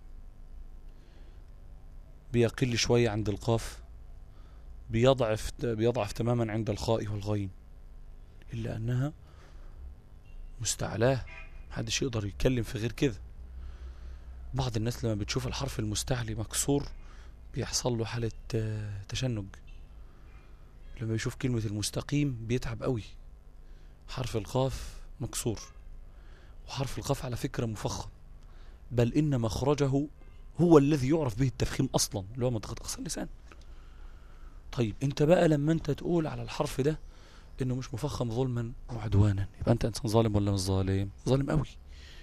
بيقل شوية عند القاف بيضعف بيضعف تماما عند الخاء والغين إلا أنها مستعلاه محدش يقدر يتكلم في غير كده بعض الناس لما بتشوف الحرف المستعلي مكسور بيحصل له حالة آه، تشنج لما يشوف كلمة المستقيم بيتعب قوي حرف القاف مكسور وحرف القاف على فكرة مفخم بل إن مخرجه هو الذي يعرف به التفخيم أصلا اللي هو منطقة أقصى اللسان طيب انت بقى لما انت تقول على الحرف ده انه مش مفخم ظلما وعدوانا يبقى انت انسان ظالم ولا مش ظالم ظالم قوي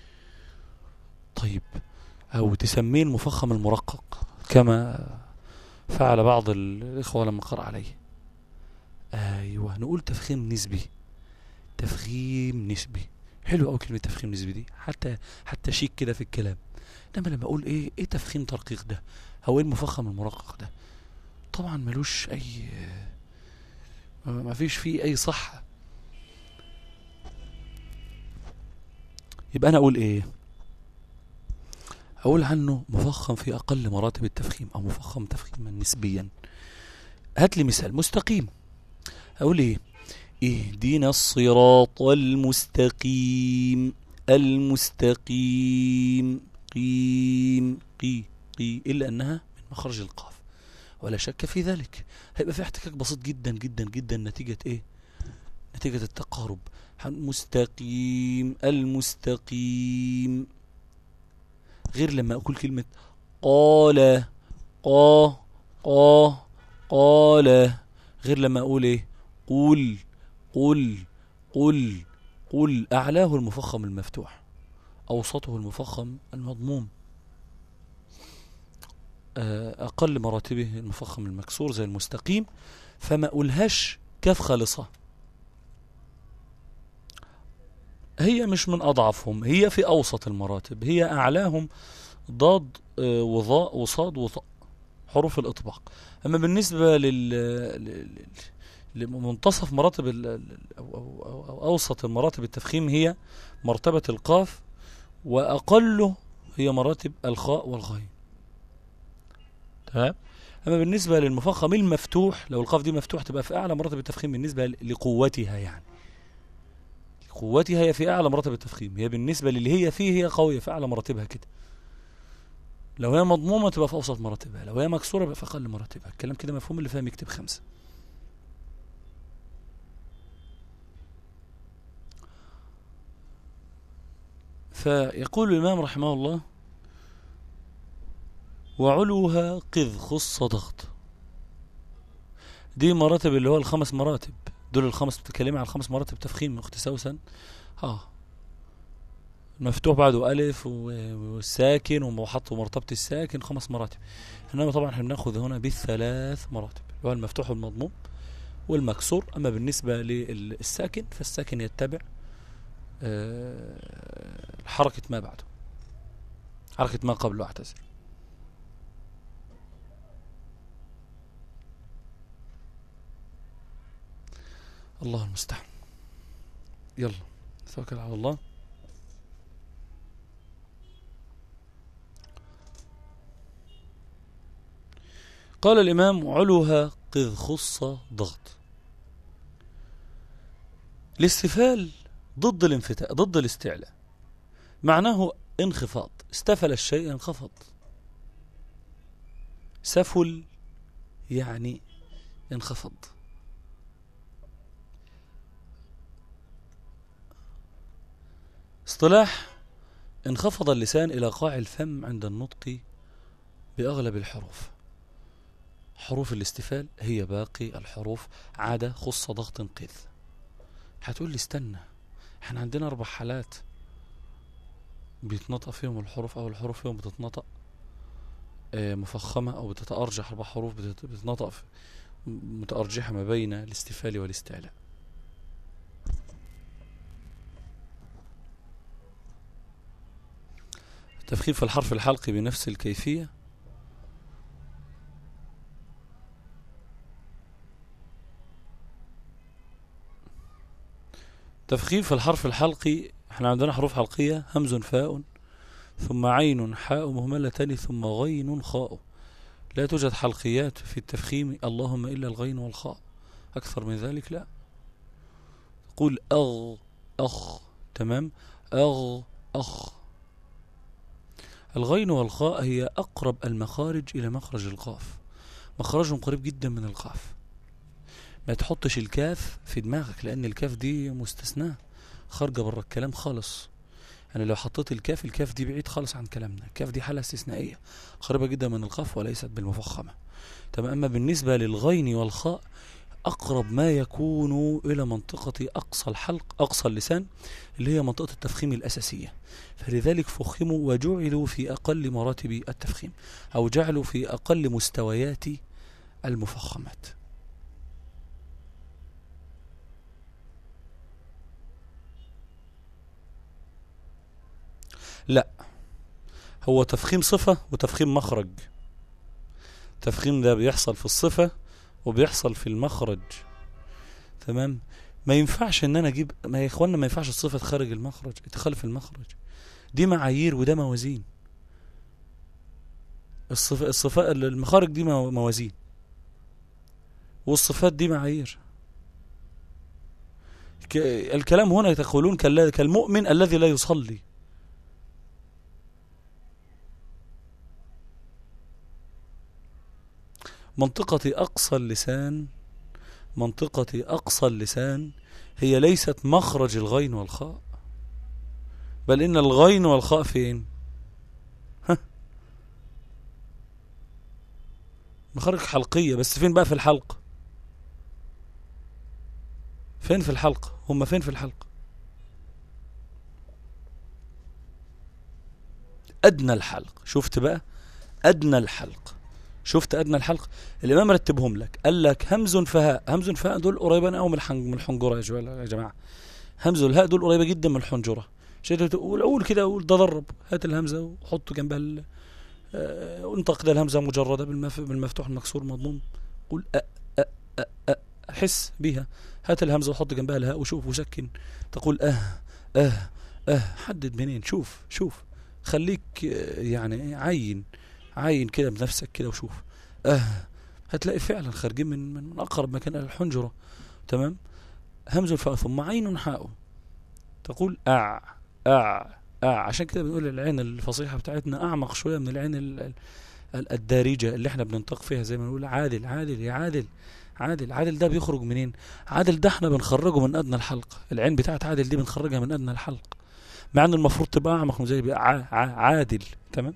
طيب او تسميه المفخم المرقق كما فعل بعض الإخوة لما قرأ عليه أيوة نقول تفخيم نسبي تفخيم نسبي حلو أوي كلمة تفخيم نسبي دي حتى حتى شيك كده في الكلام إنما لما أقول إيه إيه تفخيم ترقيق ده أو إيه المفخم المرقق ده طبعا ملوش أي ما فيش فيه أي صحة يبقى أنا أقول إيه أقول عنه مفخم في أقل مراتب التفخيم أو مفخم تفخيما نسبيا هات لي مثال مستقيم أقول إيه اهدنا الصراط المستقيم المستقيم قيم قي قي إلا أنها من مخرج القاف ولا شك في ذلك هيبقى في احتكاك بسيط جدا جدا جدا نتيجة إيه نتيجة التقارب مستقيم المستقيم غير لما أقول كلمة قال قا قا قال غير لما أقول إيه قل قل قل قل أعلاه المفخم المفتوح أوسطه المفخم المضموم آه، أقل مراتبه المفخم المكسور زي المستقيم فما أقولهاش كاف خالصة هي مش من أضعفهم هي في أوسط المراتب هي أعلاهم ضاد آه، وضاء وصاد وطاء حروف الإطباق أما بالنسبة لل لمنتصف مراتب أو أوسط المراتب التفخيم هي مرتبة القاف وأقله هي مراتب الخاء والغين تمام أما بالنسبة للمفخم المفتوح لو القاف دي مفتوح تبقى في أعلى مراتب التفخيم بالنسبة لقوتها يعني قوتها هي في أعلى مراتب التفخيم هي بالنسبة للي هي فيه هي قوية في أعلى مراتبها كده لو هي مضمومة تبقى في أوسط مراتبها لو هي مكسورة يبقى في أقل مراتبها الكلام كده مفهوم اللي فاهم يكتب خمسة فيقول الإمام رحمه الله وعلوها قذ خص ضغط دي مراتب اللي هو الخمس مراتب دول الخمس بتتكلمي عن الخمس مراتب تفخيم اخت سوسن اه مفتوح بعده ألف والساكن وحط مرتبة الساكن خمس مراتب إنما طبعا احنا بناخذ هنا بالثلاث مراتب اللي هو المفتوح والمضموم والمكسور أما بالنسبة للساكن فالساكن يتبع آه، حركة ما بعده حركة ما قبله اعتذر الله المستعان يلا نتوكل على الله قال الإمام علوها قذ خص ضغط الاستفال ضد الانفتاء ضد الاستعلاء معناه انخفاض استفل الشيء انخفض سفل يعني انخفض اصطلاح انخفض اللسان إلى قاع الفم عند النطق بأغلب الحروف حروف الاستفال هي باقي الحروف عادة خص ضغط قذ هتقول لي استنى احنا عندنا اربع حالات بيتنطق فيهم الحروف او الحروف فيهم بتتنطق آه، مفخمة او بتتأرجح اربع حروف بتتنطق متأرجحة ما بين الاستفال والاستعلاء تفخيف الحرف الحلقي بنفس الكيفية تفخيف الحرف الحلقي احنا عندنا حروف حلقية همز فاء ثم عين حاء مهملتان ثم غين خاء لا توجد حلقيات في التفخيم اللهم إلا الغين والخاء أكثر من ذلك لا قول أغ أخ تمام أغ أخ الغين والخاء هي أقرب المخارج إلى مخرج القاف مخرجهم قريب جدا من القاف ما تحطش الكاف في دماغك لأن الكاف دي مستثناة خارجة بره الكلام خالص يعني لو حطيت الكاف الكاف دي بعيد خالص عن كلامنا الكاف دي حالة استثنائية قريبة جدا من القاف وليست بالمفخمة تمام أما بالنسبة للغين والخاء أقرب ما يكون إلى منطقة أقصى الحلق أقصى اللسان اللي هي منطقة التفخيم الأساسية فلذلك فخموا وجعلوا في أقل مراتب التفخيم أو جعلوا في أقل مستويات المفخمات لا هو تفخيم صفة وتفخيم مخرج تفخيم ده بيحصل في الصفة وبيحصل في المخرج تمام ما ينفعش ان انا اجيب ما يا اخوانا ما ينفعش الصفة تخرج المخرج تخالف المخرج دي معايير وده موازين الصفة الصفاء المخارج دي موازين والصفات دي معايير الكلام هنا تقولون كالمؤمن الذي لا يصلي منطقة أقصى اللسان منطقة أقصى اللسان هي ليست مخرج الغين والخاء بل إن الغين والخاء فين ها مخارج حلقية بس فين بقى في الحلق فين في الحلق هم فين في الحلق أدنى الحلق شفت بقى أدنى الحلق شفت أدنى الحلق الإمام رتبهم لك قال لك همز فهاء همز فهاء دول قريبين أو من الحنجرة يا جماعة همز والهاء دول قريبة جدا من الحنجرة شئت تقول أقول كده أقول تدرب هات الهمزة وحط جنبها آه انطق ده الهمزة مجردة بالمفتوح المكسور مضموم قول أ أ أ أ حس بيها هات الهمزة وحط جنبها الهاء وشوف وسكن تقول أه أه أه حدد منين شوف شوف خليك آه، يعني عين عين كده بنفسك كده وشوف اه هتلاقي فعلا خارجين من من اقرب مكان الى الحنجره تمام همز الفاء ثم عين حاء تقول اع اع اع عشان كده بنقول العين الفصيحه بتاعتنا اعمق شويه من العين الدارجه اللي احنا بننطق فيها زي ما نقول عادل عادل يا عادل عادل عادل ده بيخرج منين عادل ده احنا بنخرجه من ادنى الحلق العين بتاعت عادل دي بنخرجها من ادنى الحلق مع ان المفروض تبقى اعمق زي عادل تمام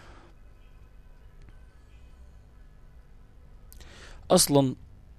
اصلا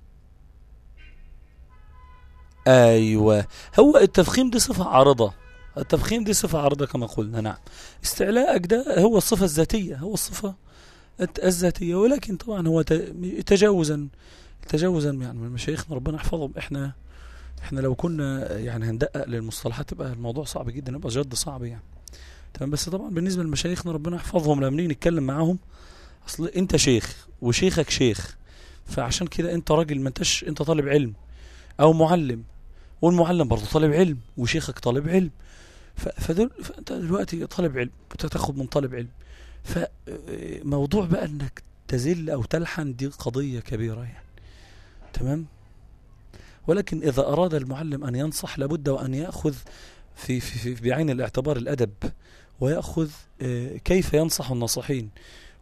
ايوه هو التفخيم دي صفة عارضة التفخيم دي صفة عارضة كما قلنا نعم استعلاءك ده هو الصفة الذاتية هو الصفة الذاتية ولكن طبعا هو تجاوزا تجاوزا يعني من مشايخنا ربنا يحفظهم احنا احنا لو كنا يعني هندقق للمصطلحات تبقى الموضوع صعب جدا يبقى جد صعب يعني تمام بس طبعا بالنسبة لمشايخنا ربنا يحفظهم لما نيجي نتكلم معاهم اصل انت شيخ وشيخك شيخ فعشان كده انت راجل ما انتش انت طالب علم او معلم والمعلم برضه طالب علم وشيخك طالب علم فدول فانت دلوقتي طالب علم بتاخد من طالب علم فموضوع بقى انك تزل او تلحن دي قضية كبيرة يعني تمام ولكن اذا اراد المعلم ان ينصح لابد وان ياخذ في, في, في بعين الاعتبار الادب وياخذ آه، كيف ينصح الناصحين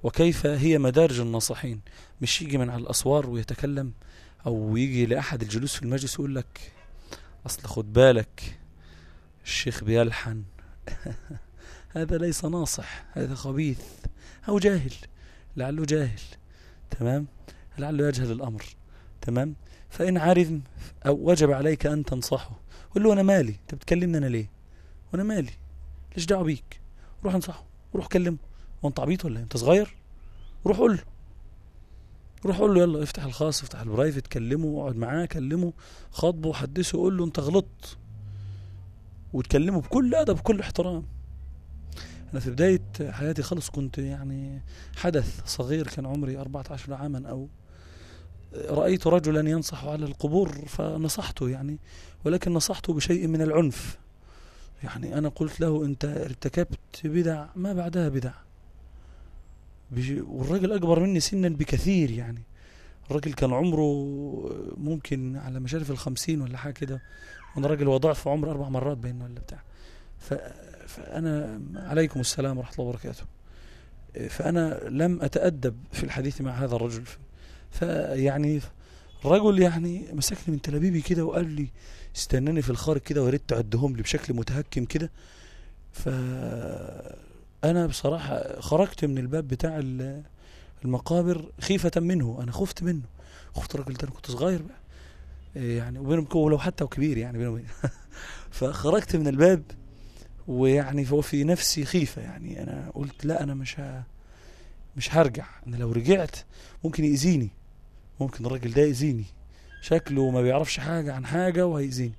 وكيف هي مدارج الناصحين مش يجي من على الأسوار ويتكلم أو يجي لأحد الجلوس في المجلس يقول لك أصل خد بالك الشيخ بيلحن هذا ليس ناصح هذا خبيث أو جاهل لعله جاهل تمام لعله يجهل الأمر تمام فإن عرف أو وجب عليك أن تنصحه قل له أنا مالي أنت بتكلمني أنا ليه وأنا مالي ليش دعوة بيك روح انصحه روح كلمه وانت عبيط ولا إيه؟ انت صغير روح قول له روح قول له يلا افتح الخاص افتح البرايفت كلمه اقعد معاه كلمه خاطبه حدثه قول له انت غلطت وتكلمه بكل ادب بكل احترام انا في بدايه حياتي خلص كنت يعني حدث صغير كان عمري 14 عاما او رايت رجلا ينصح على القبور فنصحته يعني ولكن نصحته بشيء من العنف يعني انا قلت له انت ارتكبت بدع ما بعدها بدع بيجي- والراجل اكبر مني سنا بكثير يعني الراجل كان عمره ممكن على مشارف الخمسين ولا حاجه كده وانا راجل هو ضعف عمر اربع مرات بين ولا بتاع ف... فانا عليكم السلام ورحمه الله وبركاته فانا لم اتادب في الحديث مع هذا الرجل فيعني الرجل يعني مسكني من تلابيبي كده وقال لي استناني في الخارج كده ويا ريت تعدهم لي بشكل متهكم كده ف انا بصراحه خرجت من الباب بتاع ال- المقابر خيفه منه انا خفت منه خفت الراجل ده انا كنت صغير بقى إيه يعني وبينهم ولو حتى وكبير يعني بينهم فخرجت من الباب ويعني هو في نفسي خيفه يعني انا قلت لا انا مش ه... مش هرجع انا لو رجعت ممكن يأذيني ممكن الراجل ده يأذيني شكله ما بيعرفش حاجة عن حاجة وهيأذيني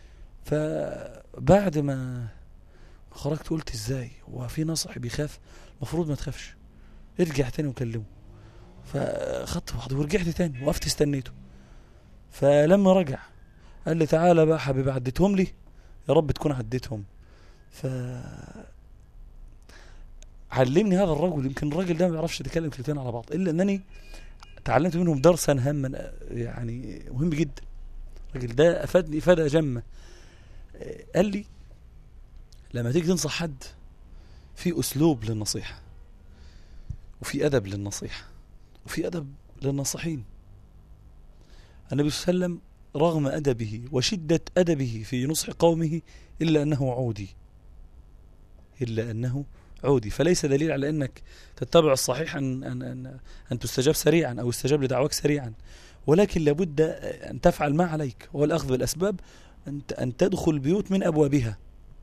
فبعد ما خرجت قلت ازاي هو في نصح بيخاف المفروض ما تخافش ارجع تاني وكلمه فخدت بعض ورجعت تاني وقفت استنيته فلما رجع قال لي تعالى بقى حبيبي عديتهم لي يا رب تكون عديتهم ف علمني هذا الرجل يمكن الراجل ده ما بيعرفش يتكلم كلمتين على بعض الا انني تعلمت منهم درسا هاما يعني مهم جدا الراجل ده افادني افاده جمه آه، قال لي لما تيجي تنصح حد في اسلوب للنصيحه وفي ادب للنصيحه وفي ادب للناصحين النبي صلى الله عليه وسلم رغم ادبه وشده ادبه في نصح قومه الا انه عودي الا انه عودي فليس دليل على انك تتبع الصحيح ان ان ان, أن تستجاب سريعا او يستجاب لدعواك سريعا ولكن لابد ان تفعل ما عليك هو الاخذ بالاسباب ان ان تدخل البيوت من ابوابها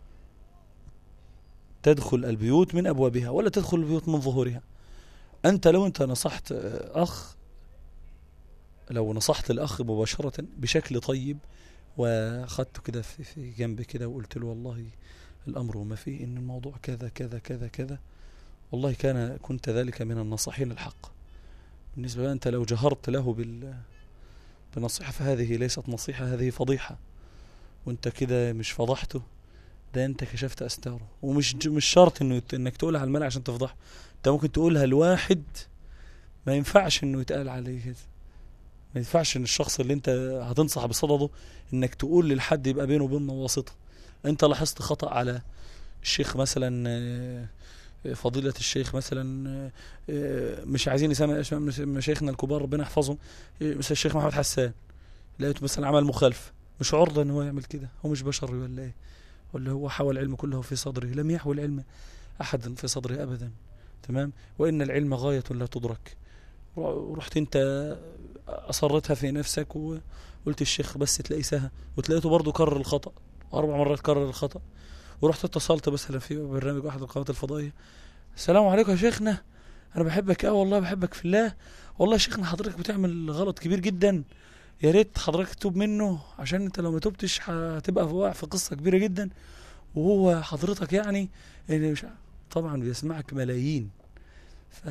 تدخل البيوت من ابوابها ولا تدخل البيوت من ظهورها انت لو انت نصحت آه، اخ لو نصحت الاخ مباشره بشكل طيب واخدته كده في في جنب كده وقلت له والله الامر وما فيه ان الموضوع كذا كذا كذا كذا والله كان كنت ذلك من الناصحين الحق بالنسبه بقى انت لو جهرت له بال بنصيحه فهذه ليست نصيحه هذه فضيحه وانت كده مش فضحته ده انت كشفت استاره ومش مش شرط انه يت- انك تقولها على الملأ عشان تفضحه انت ممكن تقولها لواحد ما ينفعش انه يتقال عليه كده ما ينفعش ان الشخص اللي انت هتنصح بصدده انك تقول للحد يبقى بينه وبينه واسطه انت لاحظت خطأ على الشيخ مثلا آه، فضيلة الشيخ مثلا آه، آه، مش عايزين نسمي اسماء مش- مشايخنا الكبار ربنا يحفظهم آه، مثل الشيخ محمد حسان لقيته مثلا عمل مخالفة مش عرضة ان هو يعمل كده هو مش بشري ولا ايه ولا هو حوى العلم كله في صدره لم يحوي العلم احد في صدره ابدا تمام وان العلم غاية لا تدرك رحت انت اصرتها في نفسك وقلت الشيخ بس تلاقيه سهى وتلاقيته برضه كرر الخطأ اربع مرات كرر الخطأ ورحت اتصلت مثلا في برنامج واحد من القنوات الفضائيه السلام عليكم يا شيخنا انا بحبك اه والله بحبك في الله والله يا شيخنا حضرتك بتعمل غلط كبير جدا يا ريت حضرتك تتوب منه عشان انت لو ما تبتش هتبقى في واقع في قصه كبيره جدا وهو حضرتك يعني اللي مش ع- طبعا بيسمعك ملايين ف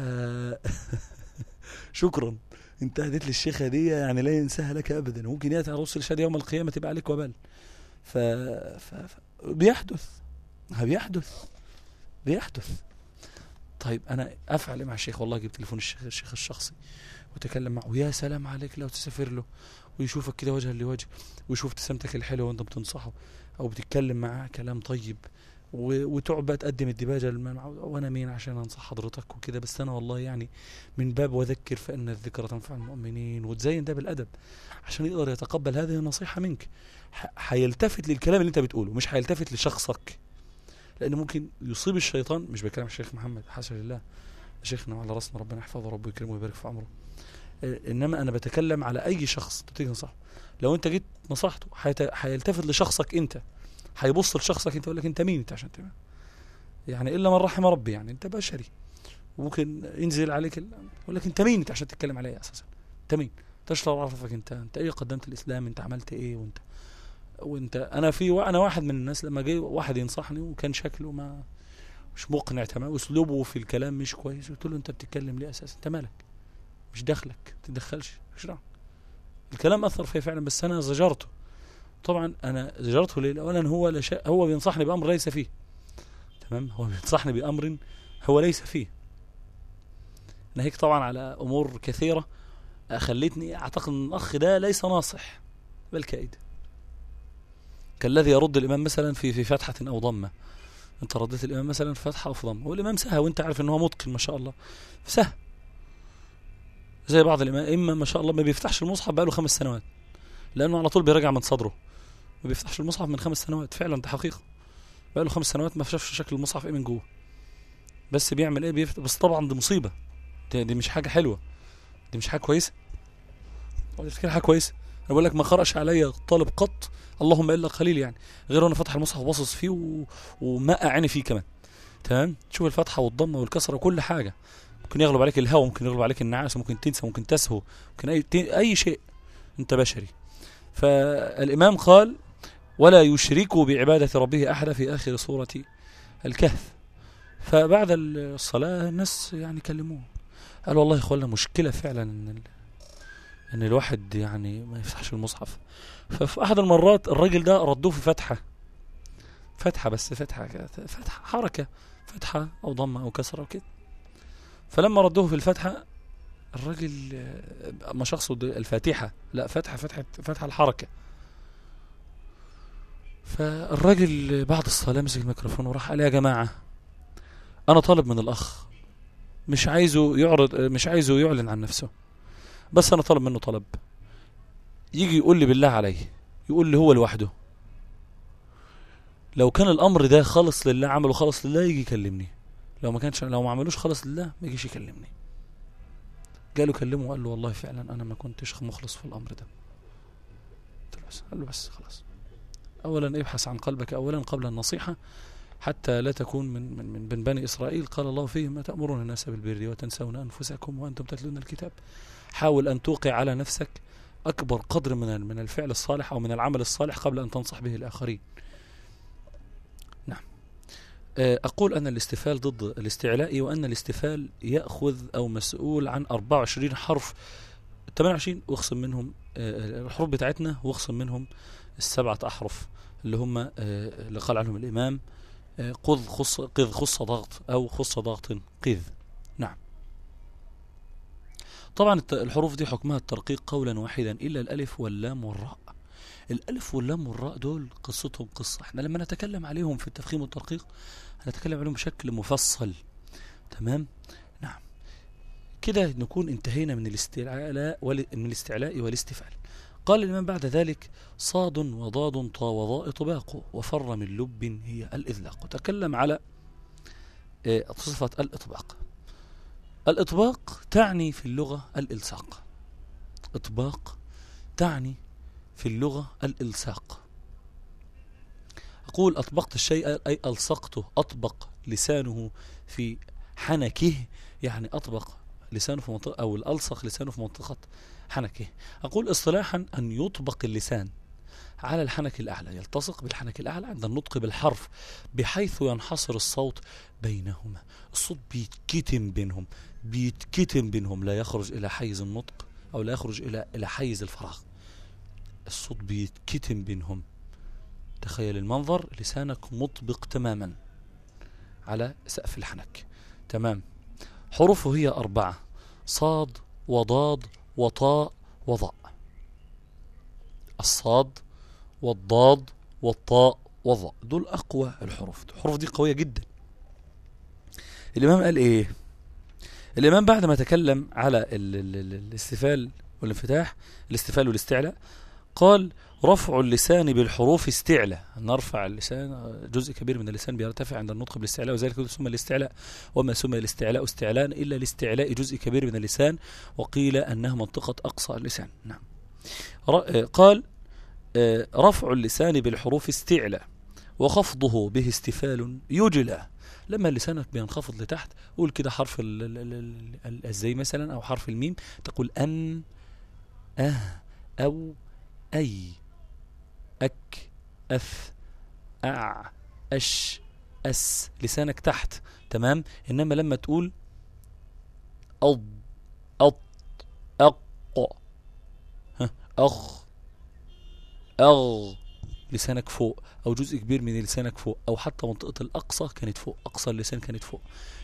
شكرا انت هديت لي الشيخ هديه يعني لا ينساها لك ابدا ممكن ياتي على رؤوس الشهاده يوم القيامه تبقى عليك وبال ف... ف... ف... بيحدث ها بيحدث بيحدث طيب انا افعل ايه مع الشيخ والله جبت تليفون الشيخ الشيخ الشخصي وتكلم معه يا سلام عليك لو تسافر له ويشوفك كده وجها لوجه ويشوف ابتسامتك الحلوه وانت بتنصحه او بتتكلم معاه كلام طيب و- وتقعد بقى تقدم الدباجه للمنع وانا مين عشان انصح حضرتك وكده بس انا والله يعني من باب وذكر فان الذكرى تنفع المؤمنين وتزين ده بالادب عشان يقدر يتقبل هذه النصيحه منك ح- هيلتفت للكلام اللي انت بتقوله مش هيلتفت لشخصك لان ممكن يصيب الشيطان مش بكلام الشيخ محمد حاشا لله شيخنا وعلى راسنا ربنا يحفظه وربه يكرمه ويبارك في عمره آه، انما انا بتكلم على اي شخص انت تيجي تنصحه لو انت جيت نصحته هيت- هيلتفت لشخصك انت هيبص لشخصك انت يقول لك انت مين انت عشان تعمل يعني الا من رحم ربي يعني انت بشري وممكن ينزل عليك ال- يقول لك انت مين انت عشان تتكلم عليا اساسا انت مين انت لو عرفك انت انت ايه قدمت الاسلام انت عملت ايه وانت وانت انا في وا- انا واحد من الناس لما جه واحد ينصحني وكان شكله ما مش مقنع تمام اسلوبه في الكلام مش كويس قلت له انت بتتكلم ليه اساسا انت مالك مش دخلك ما تتدخلش مش دعوه الكلام اثر فيا فعلا بس انا زجرته طبعا انا زجرته ليه اولا هو لا شيء هو بينصحني بامر ليس فيه تمام هو بينصحني بامر هو ليس فيه ناهيك طبعا على امور كثيره خلتني اعتقد ان الاخ ده ليس ناصح بل كائد كالذي يرد الامام مثلا في في فتحه او ضمه انت رديت الامام مثلا في فتحه او في ضمه والامام سهى وانت عارف ان هو متقن ما شاء الله سهى زي بعض الائمه ما شاء الله ما بيفتحش المصحف بقاله خمس سنوات لانه على طول بيراجع من صدره ما بيفتحش المصحف من خمس سنوات فعلا ده حقيقه بقاله خمس سنوات ما شافش شكل المصحف ايه من جوه بس بيعمل ايه بيفتح بس طبعا دي مصيبه دي, دي مش حاجه حلوه دي مش حاجه كويسه ولا تفتكر حاجه كويسه انا بقول لك ما قرأش عليا طالب قط اللهم الا قليل يعني غير انا فتح المصحف وباصص فيه و... ومقع عيني فيه كمان تمام تشوف الفتحه والضمه والكسره وكل حاجه ممكن يغلب عليك الهوى ممكن يغلب عليك النعاس ممكن تنسى ممكن تسهو ممكن اي اي شيء انت بشري فالامام قال ولا يشركوا بعباده ربه احدا في اخر سوره الكهف فبعد الصلاه الناس يعني كلموه قال والله يا اخوانا مشكله فعلا ان ال... ان الواحد يعني ما يفتحش المصحف ففي احد المرات الراجل ده ردوه في فتحه فتحه بس فتحه كده، فتحه حركه فتحه او ضمه او كسره وكده فلما ردوه في الفتحه الراجل آه، ما شخصه ده الفاتحه لا فتحه فتحه فتحه الحركه فالراجل بعد الصلاه مسك الميكروفون وراح قال يا جماعه انا طالب من الاخ مش عايزه يعرض مش عايزه يعلن عن نفسه بس انا طالب منه طلب يجي يقول لي بالله عليه يقول لي هو لوحده لو كان الامر ده خالص لله عمله خالص لله يجي يكلمني لو ما كانش لو ما عملوش خالص لله ما يجيش يكلمني جاله كلمه وقال له والله فعلا انا ما كنتش مخلص في الامر ده قلت له بس قال له بس خلاص اولا ابحث عن قلبك اولا قبل النصيحه حتى لا تكون من من من من بني اسرائيل قال الله فيهم ما تامرون الناس بالبر وتنسون انفسكم وانتم تتلون الكتاب حاول ان توقع على نفسك اكبر قدر من ال- من الفعل الصالح او من العمل الصالح قبل ان تنصح به الاخرين نعم آه، اقول ان الاستفال ضد الاستعلاء وان الاستفال ياخذ او مسؤول عن 24 حرف 28 واخصم منهم آه، الحروف بتاعتنا واخصم منهم السبعه احرف اللي هم آه، اللي قال عنهم الامام آه، قذ خص قذ خص ضغط او خص ضغط قذ نعم طبعا الت- الحروف دي حكمها الترقيق قولا واحدا الا الالف واللام والراء الالف واللام والراء دول قصتهم قصه احنا لما نتكلم عليهم في التفخيم والترقيق هنتكلم عليهم بشكل مفصل تمام نعم كده نكون انتهينا من الاستعلاء وال... من الاستعلاء والاستفعال قال الإمام بعد ذلك صاد وضاد طا وضاء طباق وفر من لب هي الإذلاق وتكلم على آه، صفة الإطباق الإطباق تعني في اللغة الإلصاق إطباق تعني في اللغة الإلصاق أقول أطبقت الشيء أي ألصقته أطبق لسانه في حنكه يعني أطبق لسانه في منطقة أو الألصق لسانه في منطقة حنكه أقول اصطلاحا أن يطبق اللسان على الحنك الأعلى يلتصق بالحنك الأعلى عند النطق بالحرف بحيث ينحصر الصوت بينهما الصوت بيتكتم بينهم بيتكتم بينهم لا يخرج إلى حيز النطق أو لا يخرج إلى إلى حيز الفراغ الصوت بيتكتم بينهم تخيل المنظر لسانك مطبق تماما على سقف الحنك تمام حروفه هي أربعة صاد وضاد وطاء وضاء الصاد والضاد والطاء وظاء دول أقوى الحروف الحروف دي قوية جدا الإمام قال إيه الإمام بعد ما تكلم على ال ال ال الاستفال والانفتاح الاستفال والاستعلاء قال رفع اللسان بالحروف استعلاء نرفع اللسان جزء كبير من اللسان بيرتفع عند النطق بالاستعلاء وذلك سمى الاستعلاء وما سمى الاستعلاء استعلاء إلا لاستعلاء جزء كبير من اللسان وقيل أنها منطقة أقصى اللسان نعم قال رفع اللسان بالحروف استعلاء وخفضه به استفال يجلى لما لسانك بينخفض لتحت قول كده حرف الزي مثلا أو حرف الميم تقول أن أه أو أي أك أث أع أش أس لسانك تحت تمام إنما لما تقول أض أط أق أخ أغ لسانك فوق أو جزء كبير من لسانك فوق أو حتى منطقة الأقصى كانت فوق أقصى اللسان كانت فوق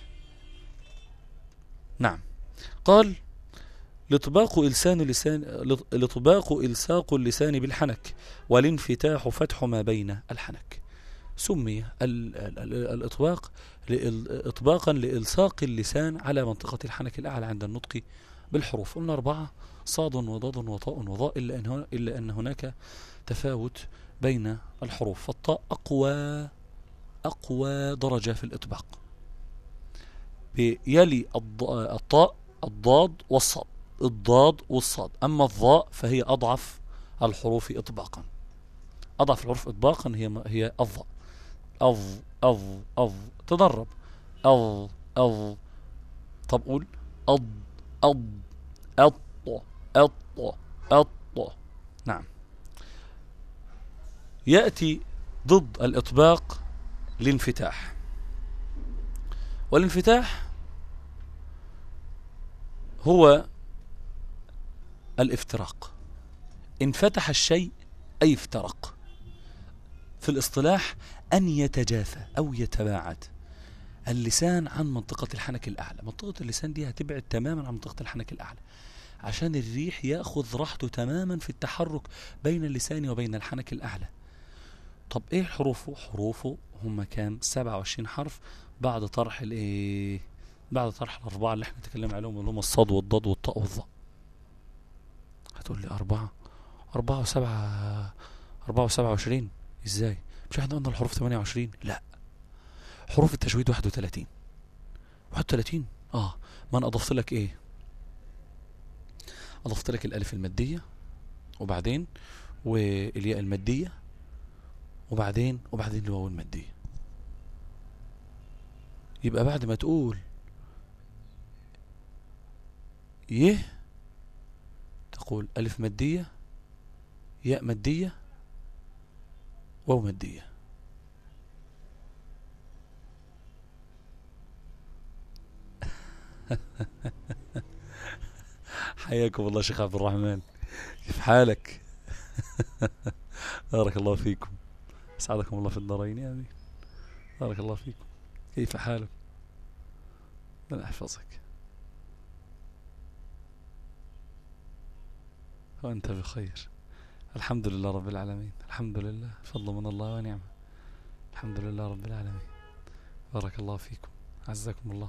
نعم قال لطباق إلسان اللسان لطباق إلساق اللسان بالحنك والانفتاح فتح ما بين الحنك سمي الإطباق إطباقا لإلصاق اللسان على منطقة الحنك الأعلى عند النطق بالحروف قلنا أربعة صاد وضاد وطاء وضاء إلا أن, إلا أن هناك تفاوت بين الحروف فالطاء أقوى أقوى درجة في الإطباق يلي الطاء الضاد والصاد الضاد والصاد أما الضاء فهي أضعف الحروف إطباقا أضعف الحروف إطباقا هي هي الضاء أض أض أض تدرب أض أض طب قول أض أض أط أط أط نعم يأتي ضد الإطباق الانفتاح والانفتاح هو الافتراق انفتح الشيء أي افترق في الاصطلاح أن يتجافى أو يتباعد اللسان عن منطقة الحنك الأعلى منطقة اللسان دي هتبعد تماما عن منطقة الحنك الأعلى عشان الريح يأخذ راحته تماما في التحرك بين اللسان وبين الحنك الأعلى طب ايه حروفه حروفه هم كام 27 حرف بعد طرح الايه بعد طرح الاربعه اللي احنا تكلمنا عليهم اللي هم الصاد والضاد والطاء والظاء هتقول لي أربعة أربعة وسبعة أربعة وسبعة وعشرين إزاي مش احنا قلنا الحروف ثمانية وعشرين لا حروف التجويد واحد وثلاثين واحد وثلاثين اه ما أنا أضفت لك إيه أضفت لك الألف المادية وبعدين والياء المادية وبعدين وبعدين الواو المادية يبقى بعد ما تقول يه تقول ألف مادية ياء مادية واو مادية حياكم الله شيخ عبد الرحمن كيف حالك بارك الله فيكم اسعدكم الله في الدارين امين بارك الله فيكم كيف حالك من احفظك وأنت بخير الحمد لله رب العالمين الحمد لله فضل من الله ونعمة الحمد لله رب العالمين بارك الله فيكم عزكم الله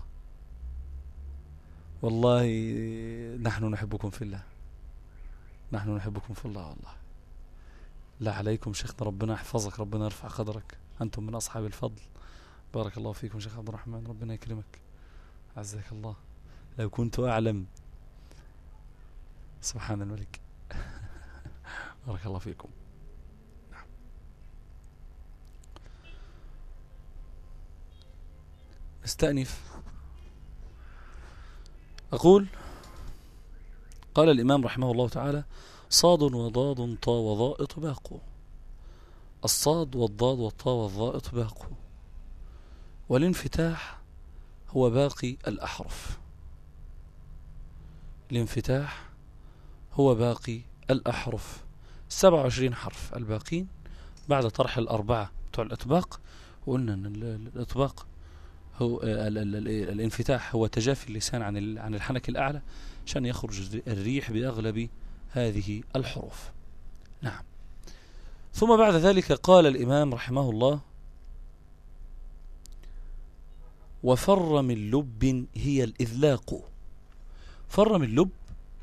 والله نحن نحبكم في الله نحن نحبكم في الله والله لا عليكم شيخنا ربنا يحفظك ربنا يرفع قدرك أنتم من أصحاب الفضل بارك الله فيكم شيخ عبد الرحمن ربنا يكرمك عزك الله لو كنت أعلم سبحان الملك بارك الله فيكم نعم. استأنف أقول قال الإمام رحمه الله تعالى صاد وضاد طا وضاء إطباق الصاد والضاد والطا والضاء إطباق والانفتاح هو باقي الأحرف الانفتاح هو باقي الأحرف 27 حرف الباقين بعد طرح الأربعة بتوع الإطباق وقلنا أن الإطباق هو ال ال ال الانفتاح هو تجافي اللسان عن عن الحنك الأعلى عشان يخرج الريح بأغلب هذه الحروف نعم ثم بعد ذلك قال الإمام رحمه الله وفر من لب هي الإذلاق فر من لب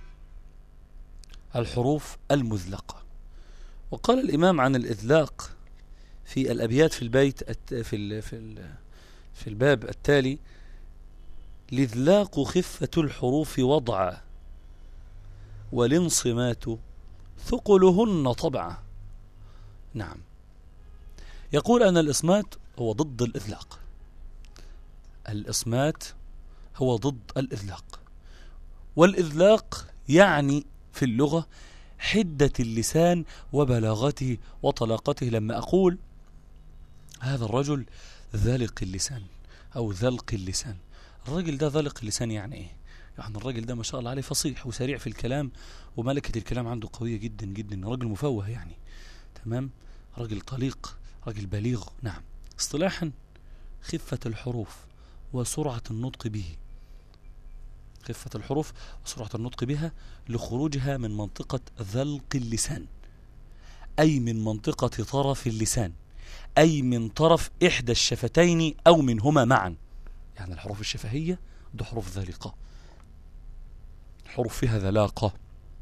الحروف المذلقة وقال الإمام عن الإذلاق في الأبيات في البيت في ال في ال في الباب التالي الإذلاق خفة الحروف وضعا والانصمات ثقلهن طبعا نعم يقول أن الإصمات هو ضد الإذلاق الإصمات هو ضد الإذلاق والإذلاق يعني في اللغة حدة اللسان وبلاغته وطلاقته لما أقول هذا الرجل ذلق اللسان أو ذلق اللسان الرجل ده ذلق اللسان يعني إيه يعني الراجل ده ما شاء الله عليه فصيح وسريع في الكلام وملكة الكلام عنده قوية جدا جدا راجل مفوه يعني تمام راجل طليق راجل بليغ نعم اصطلاحا خفة الحروف وسرعة النطق به خفة الحروف وسرعة النطق بها لخروجها من منطقة ذلق اللسان أي من منطقة طرف اللسان أي من طرف إحدى الشفتين أو منهما معا يعني الحروف الشفهية ده حروف ذلقة حروف فيها ذلاقة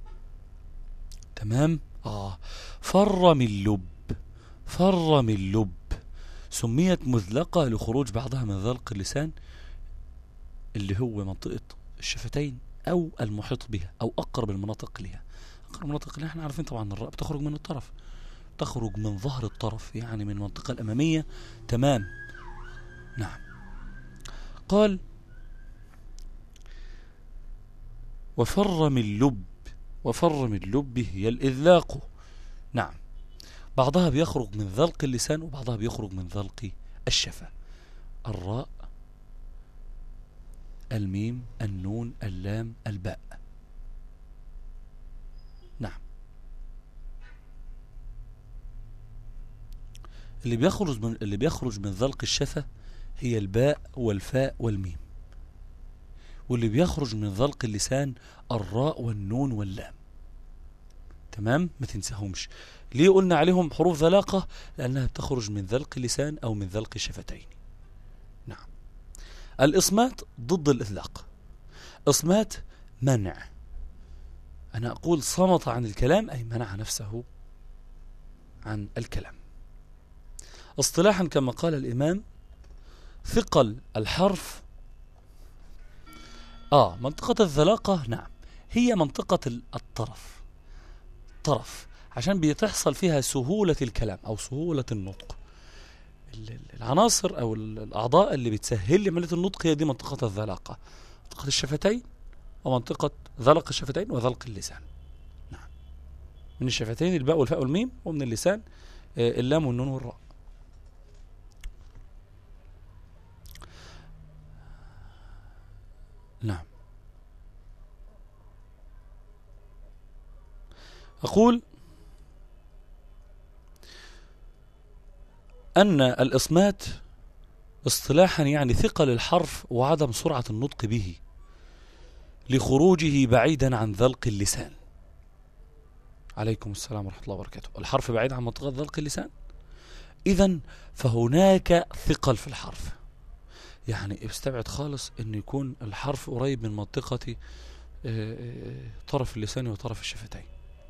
تمام آه فر من لب فر من لب سميت مذلقة لخروج بعضها من ذلق اللسان اللي هو منطقة الشفتين أو المحيط بها أو أقرب المناطق لها أقرب المناطق لها احنا عارفين طبعا الراء بتخرج من الطرف تخرج من ظهر الطرف يعني من المنطقة الأمامية تمام نعم قال وفر من لب وفر من لبه هي الإذلاق نعم بعضها بيخرج من ذلق اللسان وبعضها بيخرج من ذلق الشفة الراء الميم النون اللام الباء نعم اللي بيخرج من اللي بيخرج من ذلق الشفة هي الباء والفاء والميم واللي بيخرج من ذلق اللسان الراء والنون واللام تمام ما تنساهمش ليه قلنا عليهم حروف ذلاقة لأنها بتخرج من ذلق اللسان أو من ذلق الشفتين نعم الإصمات ضد الإذلاق إصمات منع أنا أقول صمت عن الكلام أي منع نفسه عن الكلام اصطلاحا كما قال الإمام ثقل الحرف آه منطقة الذلاقة نعم هي منطقة الطرف طرف عشان بتحصل فيها سهولة الكلام أو سهولة النطق العناصر أو الأعضاء اللي بتسهل لي عملية النطق هي دي منطقة الذلاقة منطقة الشفتين ومنطقة ذلق الشفتين وذلق اللسان نعم من الشفتين الباء والفاء والميم ومن اللسان آه، اللام والنون والراء نعم أقول أن الإصمات اصطلاحا يعني ثقل الحرف وعدم سرعة النطق به لخروجه بعيدا عن ذلق اللسان عليكم السلام ورحمة الله وبركاته الحرف بعيد عن منطقة ذلق اللسان إذا فهناك ثقل في الحرف يعني استبعد خالص أن يكون الحرف قريب من منطقة آه، آه، طرف اللسان وطرف الشفتين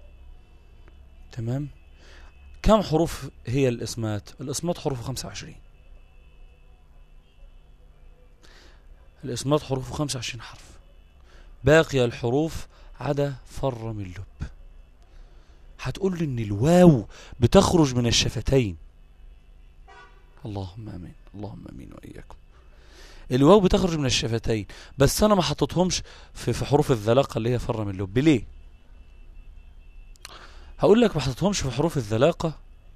تمام كم حروف هي الإسمات الإسمات حروف 25 الإسمات حروف 25 حرف باقي الحروف عدا فر من لب هتقول لي ان الواو بتخرج من الشفتين اللهم امين اللهم امين واياكم الواو بتخرج من الشفتين بس انا ما حطيتهمش في, في حروف الذلاقه اللي هي فر من اللب ليه هقول لك ما حطيتهمش في حروف الذلاقه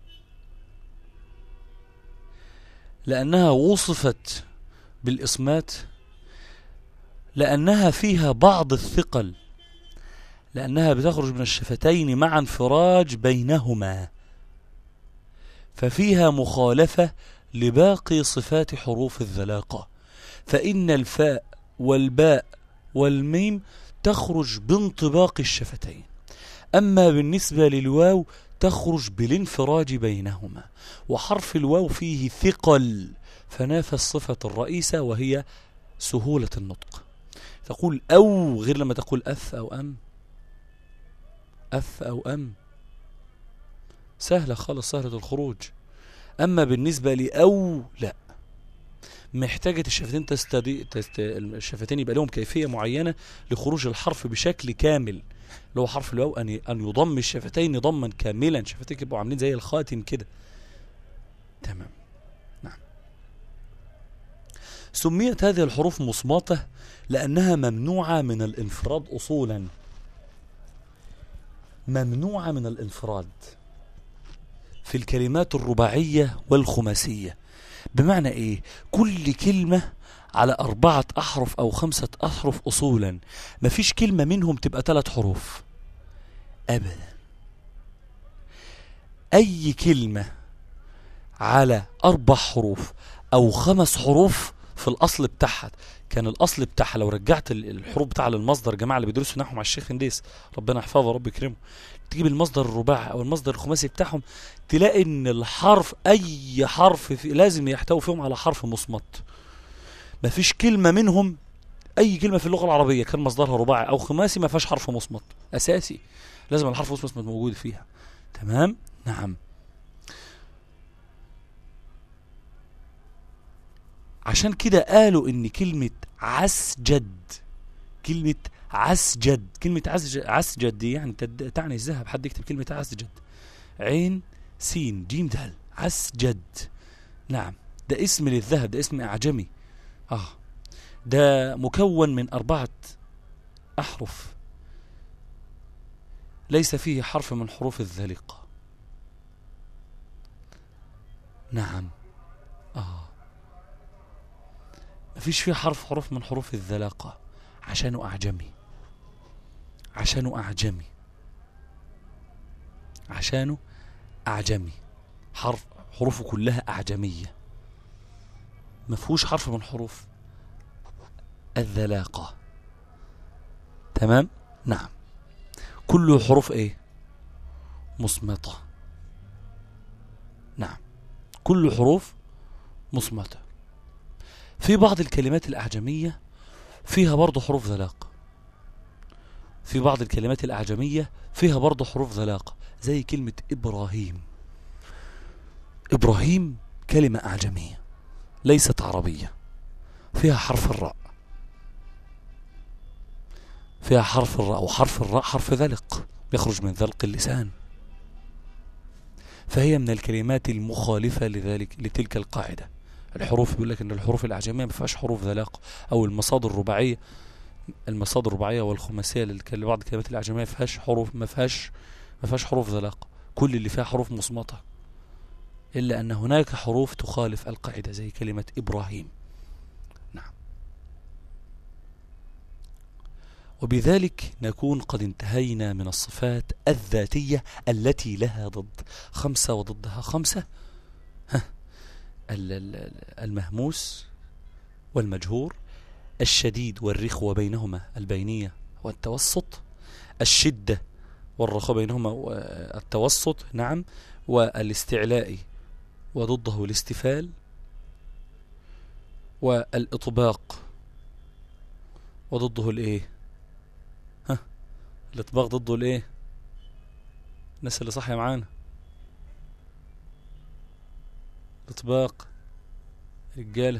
لانها وصفت بالاسمات لانها فيها بعض الثقل لانها بتخرج من الشفتين مع انفراج بينهما ففيها مخالفه لباقي صفات حروف الذلاقه فإن الفاء والباء والميم تخرج بانطباق الشفتين أما بالنسبة للواو تخرج بالانفراج بينهما وحرف الواو فيه ثقل فنافى الصفة الرئيسة وهي سهولة النطق تقول أو غير لما تقول أث أو أم أث أو أم سهلة خالص سهلة الخروج أما بالنسبة لأو لا محتاجة الشفتين تستدي... تست... الشفتين يبقى لهم كيفية معينة لخروج الحرف بشكل كامل اللي هو حرف الواو أن أن يضم الشفتين ضما كاملا شفتيك يبقوا عاملين زي الخاتم كده تمام نعم سميت هذه الحروف مصمتة لأنها ممنوعة من الانفراد أصولا ممنوعة من الانفراد في الكلمات الرباعية والخماسية بمعنى ايه كل كلمة على أربعة أحرف أو خمسة أحرف أصولا مفيش كلمة منهم تبقى ثلاث حروف أبدا أي كلمة على أربع حروف أو خمس حروف في الأصل بتاعها كان الأصل بتاعها لو رجعت الحروف بتاعها للمصدر جماعة اللي بيدرسوا نحو مع الشيخ هنديس ربنا يحفظه رب يكرمه تجيب المصدر الرباعي أو المصدر الخماسي بتاعهم تلاقي إن الحرف أي حرف في لازم يحتوي فيهم على حرف مصمت مفيش كلمة منهم أي كلمة في اللغة العربية كان مصدرها رباعي أو خماسي ما فيهاش حرف مصمت أساسي لازم الحرف مصمت موجود فيها تمام نعم عشان كده قالوا ان كلمة عسجد كلمة عسجد كلمة عسجد, عسجد دي يعني تد- تعني الذهب حد يكتب كلمة عسجد عين سين جيم دال عسجد نعم ده اسم للذهب ده اسم أعجمي آه ده مكون من أربعة أحرف ليس فيه حرف من حروف الذلقة نعم آه مفيش فيه حرف حروف من حروف الذلاقة عشانه أعجمي عشانه أعجمي عشانه أعجمي حرف حروفه كلها أعجمية مفهوش حرف من حروف الذلاقة تمام نعم كله حروف ايه مصمتة نعم كل حروف مصمتة في بعض الكلمات الأعجمية فيها برضه حروف ذلاق في بعض الكلمات الأعجمية فيها برضه حروف ذلاق زي كلمة إبراهيم إبراهيم كلمة أعجمية ليست عربية فيها حرف الراء فيها حرف الراء وحرف الراء حرف ذلق يخرج من ذلق اللسان فهي من الكلمات المخالفة لذلك لتلك القاعدة الحروف بيقول لك ان الحروف الاعجميه ما فيهاش حروف ذلاق او المصادر الرباعيه المصادر الرباعيه والخماسيه للك- لبعض الكلمات الاعجميه ما فيهاش حروف ما فيهاش ما فيهاش حروف ذلاق كل اللي فيها حروف مصمته الا ان هناك حروف تخالف القاعده زي كلمه ابراهيم نعم وبذلك نكون قد انتهينا من الصفات الذاتيه التي لها ضد خمسه وضدها خمسه ال- ال- المهموس والمجهور الشديد والرخوة بينهما البينية والتوسط الشدة والرخاء بينهما و- التوسط نعم والاستعلاء وضده الاستفال والإطباق وضده الايه ها الإطباق ضده الايه الناس اللي صاحية معانا الاطباق رجاله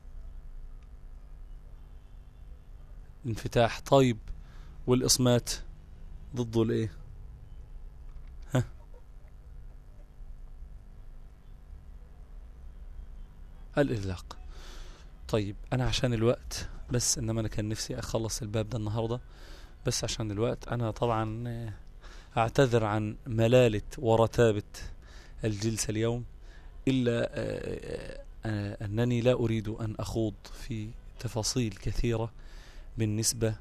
انفتاح طيب والاصمات ضده الايه ها الاغلاق طيب انا عشان الوقت بس انما انا كان نفسي اخلص الباب ده النهارده بس عشان الوقت انا طبعا آه، اعتذر عن ملالة ورتابة الجلسة اليوم إلا آه، آه، أنني لا أريد أن أخوض في تفاصيل كثيرة بالنسبة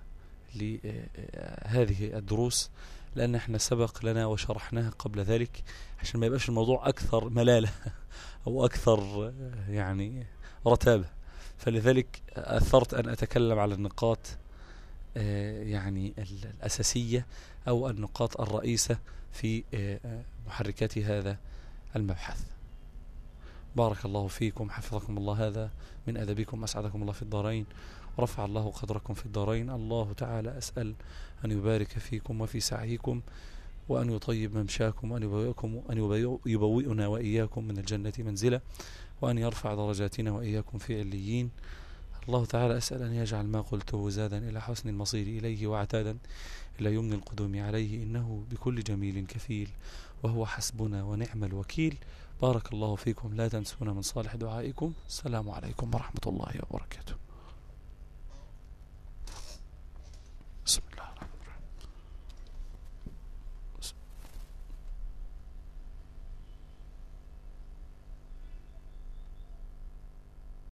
لهذه الدروس لأن احنا سبق لنا وشرحناها قبل ذلك عشان ما يبقاش الموضوع أكثر ملالة أو أكثر آه، يعني رتابة فلذلك أثرت أن أتكلم على النقاط آه، يعني الأساسية أو النقاط الرئيسة في آه، محركات هذا المبحث بارك الله فيكم حفظكم الله هذا من أدبكم أسعدكم الله في الدارين ورفع الله قدركم في الدارين الله تعالى أسأل أن يبارك فيكم وفي سعيكم وأن يطيب ممشاكم وأن يبوئكم أن يبوئنا وإياكم من الجنة منزلة وأن يرفع درجاتنا وإياكم في عليين الله تعالى أسأل أن يجعل ما قلته زادا إلى حسن المصير إليه وعتادا إلى يمن القدوم عليه إنه بكل جميل كفيل وهو حسبنا ونعم الوكيل بارك الله فيكم لا تنسونا من صالح دعائكم السلام عليكم ورحمة الله وبركاته